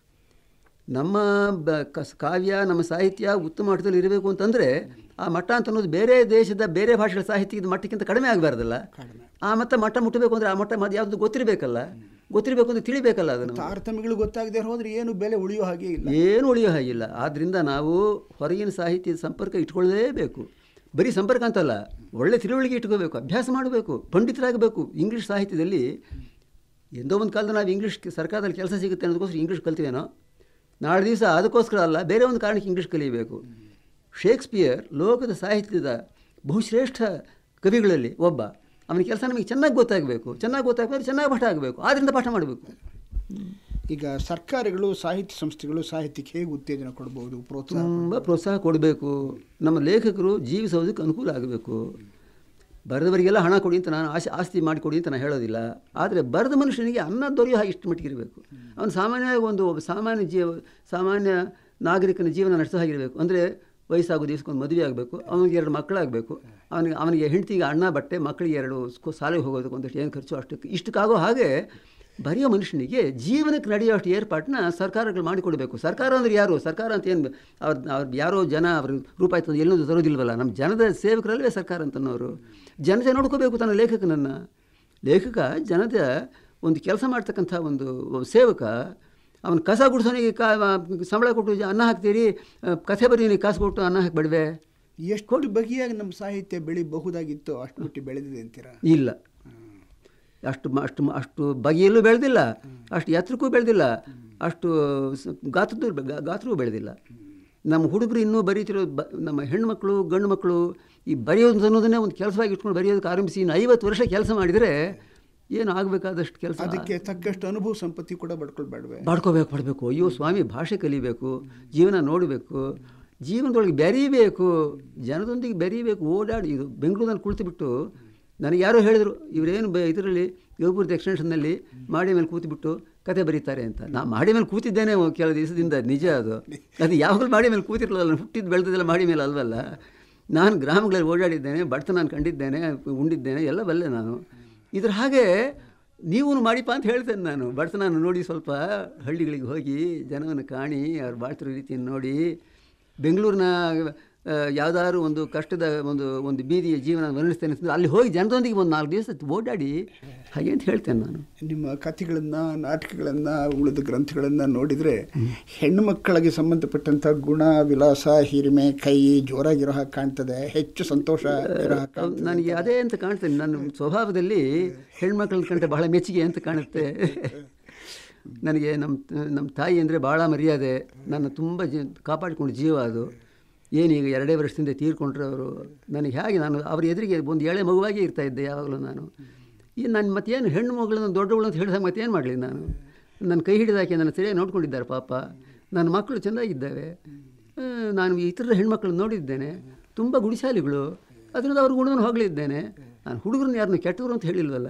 ನಮ್ಮ ಬ ಕಸ್ ಕಾವ್ಯ ನಮ್ಮ ಸಾಹಿತ್ಯ ಉತ್ತಮ ಮಟ್ಟದಲ್ಲಿ ಇರಬೇಕು ಅಂತಂದರೆ ಆ ಮಟ್ಟ ಅಂತ ಅನ್ನೋದು ಬೇರೆ ದೇಶದ ಬೇರೆ ಭಾಷೆಗಳ ಸಾಹಿತ್ಯದ ಮಟ್ಟಕ್ಕಿಂತ ಕಡಿಮೆ ಆಗಬಾರ್ದಲ್ಲ ಆ ಮಟ್ಟ ಮಟ್ಟ ಮುಟ್ಟಬೇಕು ಅಂದರೆ ಆ ಮಟ್ಟ ಮತ್ತೆ ಯಾವುದು ಗೊತ್ತಿರಬೇಕಲ್ಲ ಗೊತ್ತಿರಬೇಕು ಅಂದರೆ ತಿಳಿಬೇಕಲ್ಲ ಅದನ್ನು ತಾರತಮ್ಯಗಳು ಗೊತ್ತಾಗದೆ ಹೋದ್ರೆ ಏನು ಬೆಲೆ ಉಳಿಯೋ ಹಾಗೆ ಇಲ್ಲ ಏನು ಉಳಿಯೋ ಹಾಗಿಲ್ಲ ಆದ್ದರಿಂದ ನಾವು ಹೊರಗಿನ ಸಾಹಿತ್ಯದ ಸಂಪರ್ಕ ಇಟ್ಕೊಳ್ಳೇಬೇಕು ಬರೀ ಸಂಪರ್ಕ ಅಂತಲ್ಲ ಒಳ್ಳೆ ತಿಳುವಳಿಕೆ ಇಟ್ಕೋಬೇಕು ಅಭ್ಯಾಸ ಮಾಡಬೇಕು ಪಂಡಿತರಾಗಬೇಕು ಇಂಗ್ಲೀಷ್ ಸಾಹಿತ್ಯದಲ್ಲಿ ಎಂದೋ ಒಂದು ಕಾಲದಲ್ಲಿ ನಾವು ಇಂಗ್ಲೀಷ್ ಸರ್ಕಾರದಲ್ಲಿ ಕೆಲಸ ಸಿಗುತ್ತೆ ಅನ್ನೋದಕ್ಕೋಸ್ಕರ ಇಂಗ್ಲೀಷ್ ಕಲ್ತೀವೇನೋ ನಾಳೆ ದಿವಸ ಅದಕ್ಕೋಸ್ಕರ ಅಲ್ಲ ಬೇರೆ ಒಂದು ಕಾರಣಕ್ಕೆ ಇಂಗ್ಲೀಷ್ ಕಲಿಯಬೇಕು ಶೇಕ್ಸ್ಪಿಯರ್ ಲೋಕದ ಸಾಹಿತ್ಯದ ಬಹುಶ್ರೇಷ್ಠ ಕವಿಗಳಲ್ಲಿ ಒಬ್ಬ ಅವನ ಕೆಲಸ ನಮಗೆ ಚೆನ್ನಾಗಿ ಗೊತ್ತಾಗಬೇಕು ಚೆನ್ನಾಗಿ ಗೊತ್ತಾಗಬೇಕು ಚೆನ್ನಾಗಿ ಪಾಠ ಆಗಬೇಕು ಆದ್ದರಿಂದ ಪಾಠ ಮಾಡಬೇಕು ಈಗ ಸರ್ಕಾರಗಳು ಸಾಹಿತ್ಯ ಸಂಸ್ಥೆಗಳು ಸಾಹಿತ್ಯಕ್ಕೆ ಹೇಗೆ ಉತ್ತೇಜನ ಕೊಡಬಹುದು ಪ್ರೋತ್ಸಾಹ ತುಂಬ ಪ್ರೋತ್ಸಾಹ ಕೊಡಬೇಕು ನಮ್ಮ ಲೇಖಕರು ಜೀವಿಸೋದಕ್ಕೆ ಅನುಕೂಲ ಆಗಬೇಕು ಬರೆದವರಿಗೆಲ್ಲ ಹಣ ಕೊಡಿ ಅಂತ ನಾನು ಆಸೆ ಆಸ್ತಿ ಮಾಡಿಕೊಡಿ ಅಂತ ನಾನು ಹೇಳೋದಿಲ್ಲ ಆದರೆ ಬರೆದ ಮನುಷ್ಯನಿಗೆ ಅನ್ನ ದೊರೆಯೋ ಹಾಗೆ ಇಷ್ಟು ಮಟ್ಟಿಗೆ ಇರಬೇಕು ಅವನು ಸಾಮಾನ್ಯವಾಗಿ ಒಂದು ಒಬ್ಬ ಸಾಮಾನ್ಯ ಜೀವ ಸಾಮಾನ್ಯ ನಾಗರಿಕನ ಜೀವನ ನಡೆಸೋ ಹಾಗಿರಬೇಕು ಅಂದರೆ ವಯಸ್ಸಾಗೋ ದಿವಸಕ್ಕೊಂದು ಮದುವೆ ಆಗಬೇಕು ಅವನಿಗೆ ಎರಡು ಮಕ್ಕಳಾಗಬೇಕು ಅವನಿಗೆ ಅವನಿಗೆ ಹೆಂಡತಿಗೆ ಅಣ್ಣ ಬಟ್ಟೆ ಮಕ್ಕಳಿಗೆ ಎರಡು ಸ್ಕೂ- ಶಾಲೆಗೆ ಹೋಗೋದಕ್ಕೆ ಒಂದಷ್ಟು ಏನು ಖರ್ಚು ಅಷ್ಟಕ್ಕೆ ಇಷ್ಟಕ್ಕಾಗೋ ಹಾಗೆ ಬರೆಯೋ ಮನುಷ್ಯನಿಗೆ ಜೀವನಕ್ಕೆ ನಡೆಯುವಷ್ಟು ಏರ್ಪಾಟನ್ನ ಸರ್ಕಾರಗಳು ಮಾಡಿಕೊಡಬೇಕು ಸರ್ಕಾರ ಅಂದರೆ ಯಾರು ಸರ್ಕಾರ ಅಂತ ಏನು ಅವ್ರು ಅವ್ರು ಯಾರೋ ಜನ ಅವ್ರ ರೂಪಾಯಿ ತಂದು ಎಲ್ಲೊಂದು ತರೋದಿಲ್ವಲ್ಲ ನಮ್ಮ ಜನದ ಸೇವಕರಲ್ಲವೇ ಸರ್ಕಾರ ಅಂತನವರು ಜನತೆ ನೋಡ್ಕೋಬೇಕು ತನ್ನ ಲೇಖಕನನ್ನು ಲೇಖಕ ಜನದ ಒಂದು ಕೆಲಸ ಮಾಡ್ತಕ್ಕಂಥ ಒಂದು ಒಬ್ಬ ಸೇವಕ ಅವನು ಕಸ ಗುಡಿಸೋನಿಗೆ ಕಾ ಸಂಬಳ ಕೊಟ್ಟು ಜ- ಅನ್ನ ಹಾಕ್ತೀರಿ ಆ, ಕಥೆ ಬರೀನಿಗೆ ಕಾಸು ಕೊಟ್ಟು ಅನ್ನ ಹಾಕಿಬಿಡ್ವೆ ಎಷ್ಟು ಬಗೆಯಾಗಿ ನಮ್ಮ ಸಾಹಿತ್ಯ ಬೆಳಿಬಹುದಾಗಿತ್ತು ಅಷ್ಟು ಮಟ್ಟಿ ಬೆಳೆದಿದೆ ಅಂತೀರಾ ಇಲ್ಲ ಅಷ್ಟು ಮ- ಅಷ್ಟು ಮ- ಅಷ್ಟು ಬಗೆಯಲ್ಲೂ ಬೆಳೆದಿಲ್ಲ ಅಷ್ಟು ಎತ್ತರಕ್ಕೂ ಬೆಳೆದಿಲ್ಲ ಅಷ್ಟು ಸ- ಗಾತ್ರದ್ದು ಗಾ- ಗಾತ್ರವೂ ಬೆಳೆದಿಲ್ಲ ನಮ್ಮ ಹುಡುಗರು ಇನ್ನೂ ಬರೀತಿರೋ ಬ ನಮ್ಮ ಹೆಣ್ಮಕ್ಳು ಗಂಡು ಮಕ್ಕಳು ಈ ಬರೆಯೋದು ಅನ್ನೋದನ್ನೇ ಒಂದು ಕೆಲಸವಾಗಿ ಇಟ್ಕೊಂಡು ಬರೆಯೋದಕ್ಕೆ ಆರಂಭಿಸಿ ಇನ್ನು ಐವತ್ತು ವರ್ಷ ಕೆಲಸ ಮಾಡಿದರೆ ಏನು ಆಗಬೇಕಾದಷ್ಟು ಕೆಲಸ ಅದಕ್ಕೆ ತಕ್ಕಷ್ಟು ಅನುಭವ ಸಂಪತ್ತಿ ಕೂಡ ಬಡ್ಕೊಳ್ಬೇಡ್ವೆ ಮಾಡ್ಕೋಬೇಕು ಪಡಬೇಕು ಅಯ್ಯೋ ಸ್ವಾಮಿ ಭಾಷೆ ಕಲಿಬೇಕು ಜೀವನ ನೋಡಬೇಕು ಜೀವನದೊಳಗೆ ಬೆರೀಬೇಕು ಜನದೊಂದಿಗೆ ಬೆರೀಬೇಕು ಓಡಾಡಿ ಇದು ಬೆಂಗಳೂರಲ್ಲಿ ಕುಳಿತುಬಿಟ್ಟು ನನಗೆ ಯಾರೋ ಹೇಳಿದರು ಇವರೇನು ಬ ಇದರಲ್ಲಿ ಯೋಗಪುರದ ಎಕ್ಸ್ಟೆನ್ಷನ್ನಲ್ಲಿ ಮಾಡಿ ಮೇಲೆ ಕೂತ್ಬಿಟ್ಟು ಕತೆ ಬರೀತಾರೆ ಅಂತ ನಾ ಮಾಡಿ ಮೇಲೆ ಕೂತಿದ್ದೇನೆ ಒ- ಕೆಲವು ದಿವಸದಿಂದ ನಿಜ ಅದು ಅದು ಯಾವಾಗಲೂ ಮಾಡಿ ಮೇಲೆ ಕೂತಿರಲಿಲ್ಲ ಹುಟ್ಟಿದ್ದು ಬೆಳೆದದೆಲ್ಲ ಮಾಡಿ ಮೇಲೆ ಅಲ್ವಲ್ಲ ನಾನು ಗ್ರಾಮಗಳಲ್ಲಿ ಓಡಾಡಿದ್ದೇನೆ ಬಡತನ ನಾನು ಕಂಡಿದ್ದೇನೆ ಉಂಡಿದ್ದೇನೆ ಎಲ್ಲ ಬಲ್ಲೆ ನಾನು ಇದ್ರ ಹಾಗೆ ನೀವು ಮಾಡಿಪ್ಪ ಅಂತ ಹೇಳ್ತೇನೆ ನಾನು ಬಡತನ ನೋಡಿ ಸ್ವಲ್ಪ ಹಳ್ಳಿಗಳಿಗೆ ಹೋಗಿ ಜನವನ್ನು ಕಾಣಿ ಅವ್ರು ಬಾಳ್ತಿರೋ ರೀತಿಯನ್ನು ನೋಡಿ ಬೆಂಗಳೂರಿನ ಯಾವುದಾದ್ರು ಒಂದು ಕಷ್ಟದ ಒಂದು ಒಂದು ಬೀದಿಯ ಜೀವನ ವರ್ಣಿಸ್ತೇನೆ ಅಂತಂದ್ರೆ ಅಲ್ಲಿ ಹೋಗಿ ಜನದೊಂದಿಗೆ ಒಂದು ನಾಲ್ಕು ದಿವಸ ಓಡಾಡಿ ಹಾಗೆ ಅಂತ ಹೇಳ್ತೇನೆ ನಾನು ನಿಮ್ಮ ಕಥೆಗಳನ್ನು ನಾಟಕಗಳನ್ನು ಉಳಿದ ಗ್ರಂಥಗಳನ್ನು ನೋಡಿದರೆ ಹೆಣ್ಣು ಮಕ್ಕಳಿಗೆ ಸಂಬಂಧಪಟ್ಟಂಥ ಗುಣ ವಿಲಾಸ ಹಿರಿಮೆ ಕೈ ಜೋರಾಗಿರೋ ಹಾಗೆ ಕಾಣ್ತದೆ ಹೆಚ್ಚು ಸಂತೋಷ ಇರೋ ಹಾಗೆ ಕಾಣ್ತದೆ. ನನಗೆ ಅದೇ ಅಂತ ಕಾಣ್ತೇನೆ ನನ್ನ ಸ್ವಭಾವದಲ್ಲಿ ಹೆಣ್ಮಕ್ಳನ್ನ ಕಂಡ್ರೆ ಬಹಳ ಮೆಚ್ಚುಗೆ ಅಂತ ಕಾಣುತ್ತೆ ನನಗೆ ನಮ್ಮ ನಮ್ಮ ತಾಯಿ ಅಂದರೆ ಭಾಳ ಮರ್ಯಾದೆ ನನ್ನ ತುಂಬ ಜೀ ಕಾಪಾಡಿಕೊಂಡು ಜೀವ ಅದು ಏನೀಗ ಎರಡೇ ವರ್ಷದಿಂದ ತೀರ್ಕೊಂಡ್ರೆ ಅವರು ನನಗೆ ಹೇಗೆ ನಾನು ಅವ್ರ ಎದುರಿಗೆ ಒಂದು ಎಳೆ ಮಗುವಾಗೇ ಇರ್ತಾ ಇದ್ದೆ ಯಾವಾಗಲೂ ನಾನು ಈ ನಾನು ಮತ್ತೇನು ಹೆಣ್ಣು ಮಗಳನ್ನ ದೊಡ್ಡವಳು ಅಂತ ಹೇಳಿದಾಗ ಮತ್ತೇನು ಮಾಡಲಿ ನಾನು ನನ್ನ ಕೈ ಹಿಡಿದಾಕೆ ನನ್ನ ಸರಿಯಾಗಿ ನೋಡ್ಕೊಂಡಿದ್ದಾರೆ ಪಾಪ ನನ್ನ ಮಕ್ಕಳು ಚೆಂದಾಗಿದ್ದಾವೆ ಆ, ನಾನು ಇತರ ಹೆಣ್ಮಕ್ಳನ್ನ ನೋಡಿದ್ದೇನೆ ತುಂಬ ಗುಡಿಸಾಲಿಗಳು ಅದರಿಂದ ಅವ್ರ ಗುಣವನ್ನು ಹೊಗಳಿದ್ದೇನೆ ನಾನು ಹುಡುಗರನ್ನ ಯಾರನ್ನು ಕೆಟ್ಟವರು ಅಂತ ಹೇಳಿಲ್ವಲ್ಲ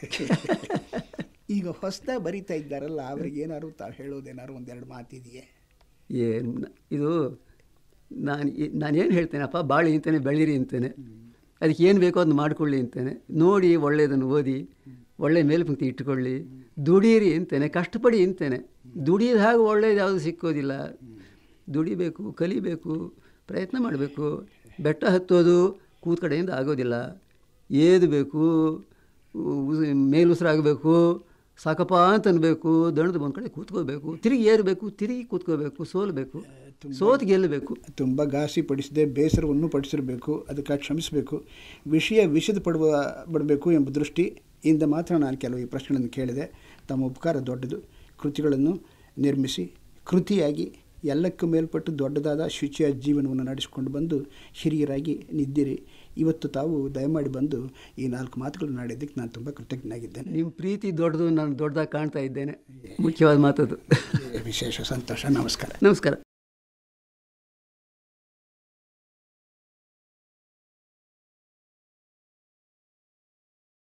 ಈಗ ಹೊಸದಾಗಿ ಬರೀತಾ ಇದ್ದಾರಲ್ಲ ಅವ್ರಿಗೆ ಏನಾದ್ರು ತಾವು ಹೇಳೋದೇನಾದ್ರು ಒಂದೆರಡು ಮಾತಿದೆಯೇ ಏನು ಇದು ನಾನು ನಾನೇನು ಹೇಳ್ತೇನಪ್ಪ ಬಾಳಿ ಅಂತೇನೆ ಬೆಳೀರಿ ಅಂತೇನೆ ಅದಕ್ಕೆ ಏನು ಬೇಕೋ ಅದನ್ನ ಮಾಡ್ಕೊಳ್ಳಿ ಅಂತೇನೆ ನೋಡಿ ಒಳ್ಳೆಯದನ್ನು ಓದಿ ಒಳ್ಳೆಯ ಮೇಲ್ಪಂಕ್ತಿ ಇಟ್ಟುಕೊಳ್ಳಿ ದುಡೀರಿ ಅಂತೇನೆ ಕಷ್ಟಪಡಿ ಅಂತೇನೆ ದುಡಿಯೋದು ಹಾಗೆ ಒಳ್ಳೇದು ಯಾವುದು ಸಿಕ್ಕೋದಿಲ್ಲ ದುಡಿಬೇಕು ಕಲಿಬೇಕು ಪ್ರಯತ್ನ ಮಾಡಬೇಕು ಬೆಟ್ಟ ಹತ್ತೋದು ಕೂತ್ ಕಡೆಯಿಂದ ಆಗೋದಿಲ್ಲ ಏದು ಬೇಕು ಉಸ್- ಮೇಲುಸಿರಾಗಬೇಕು ಸಾಕಪ್ಪ ಅಂತ ಅನ್ಬೇಕು ದಣದ ಒಂದು ಕಡೆ ಕೂತ್ಕೋಬೇಕು ತಿರುಗಿ ಏರಬೇಕು ತಿರುಗಿ ಕೂತ್ಕೋಬೇಕು ಸೋಲ್ಬೇಕು ಸೋತ್ ಗೆಲ್ಲಬೇಕು ತುಂಬ ಘಾಸಿ ಪಡಿಸದೆ ಬೇಸರವನ್ನು ಪಡಿಸಿರಬೇಕು ಅದಕ್ಕೆ ಕ್ಷಮಿಸಬೇಕು ವಿಷಯ ವಿಷದ ಪಡುವ ಪಡಬೇಕು ಎಂಬ ದೃಷ್ಟಿಯಿಂದ ಮಾತ್ರ ನಾನು ಕೆಲವು ಈ ಪ್ರಶ್ನೆಗಳನ್ನು ಕೇಳಿದೆ ತಮ್ಮ ಉಪಕಾರ ದೊಡ್ಡದು ಕೃತಿಗಳನ್ನು ನಿರ್ಮಿಸಿ ಕೃತಿಯಾಗಿ ಎಲ್ಲಕ್ಕೂ ಮೇಲ್ಪಟ್ಟು ದೊಡ್ಡದಾದ ಶುಚಿಯ ಜೀವನವನ್ನು ನಡೆಸಿಕೊಂಡು ಬಂದು ಹಿರಿಯರಾಗಿ ನಿದ್ದಿರಿ ಇವತ್ತು ತಾವು ದಯಮಾಡಿ ಬಂದು ಈ ನಾಲ್ಕು ಮಾತುಗಳನ್ನು ನಾಡಿದ್ದಕ್ಕೆ ನಾನು ತುಂಬ ಕೃತಜ್ಞನಾಗಿದ್ದೇನೆ ನಿಮ್ಮ ಪ್ರೀತಿ ದೊಡ್ಡದು ನಾನು ದೊಡ್ಡದಾಗಿ ಕಾಣ್ತಾ ಇದ್ದೇನೆ ಮುಖ್ಯವಾದ ಮಾತದು ವಿಶೇಷ ಸಂತೋಷ ನಮಸ್ಕಾರ ನಮಸ್ಕಾರ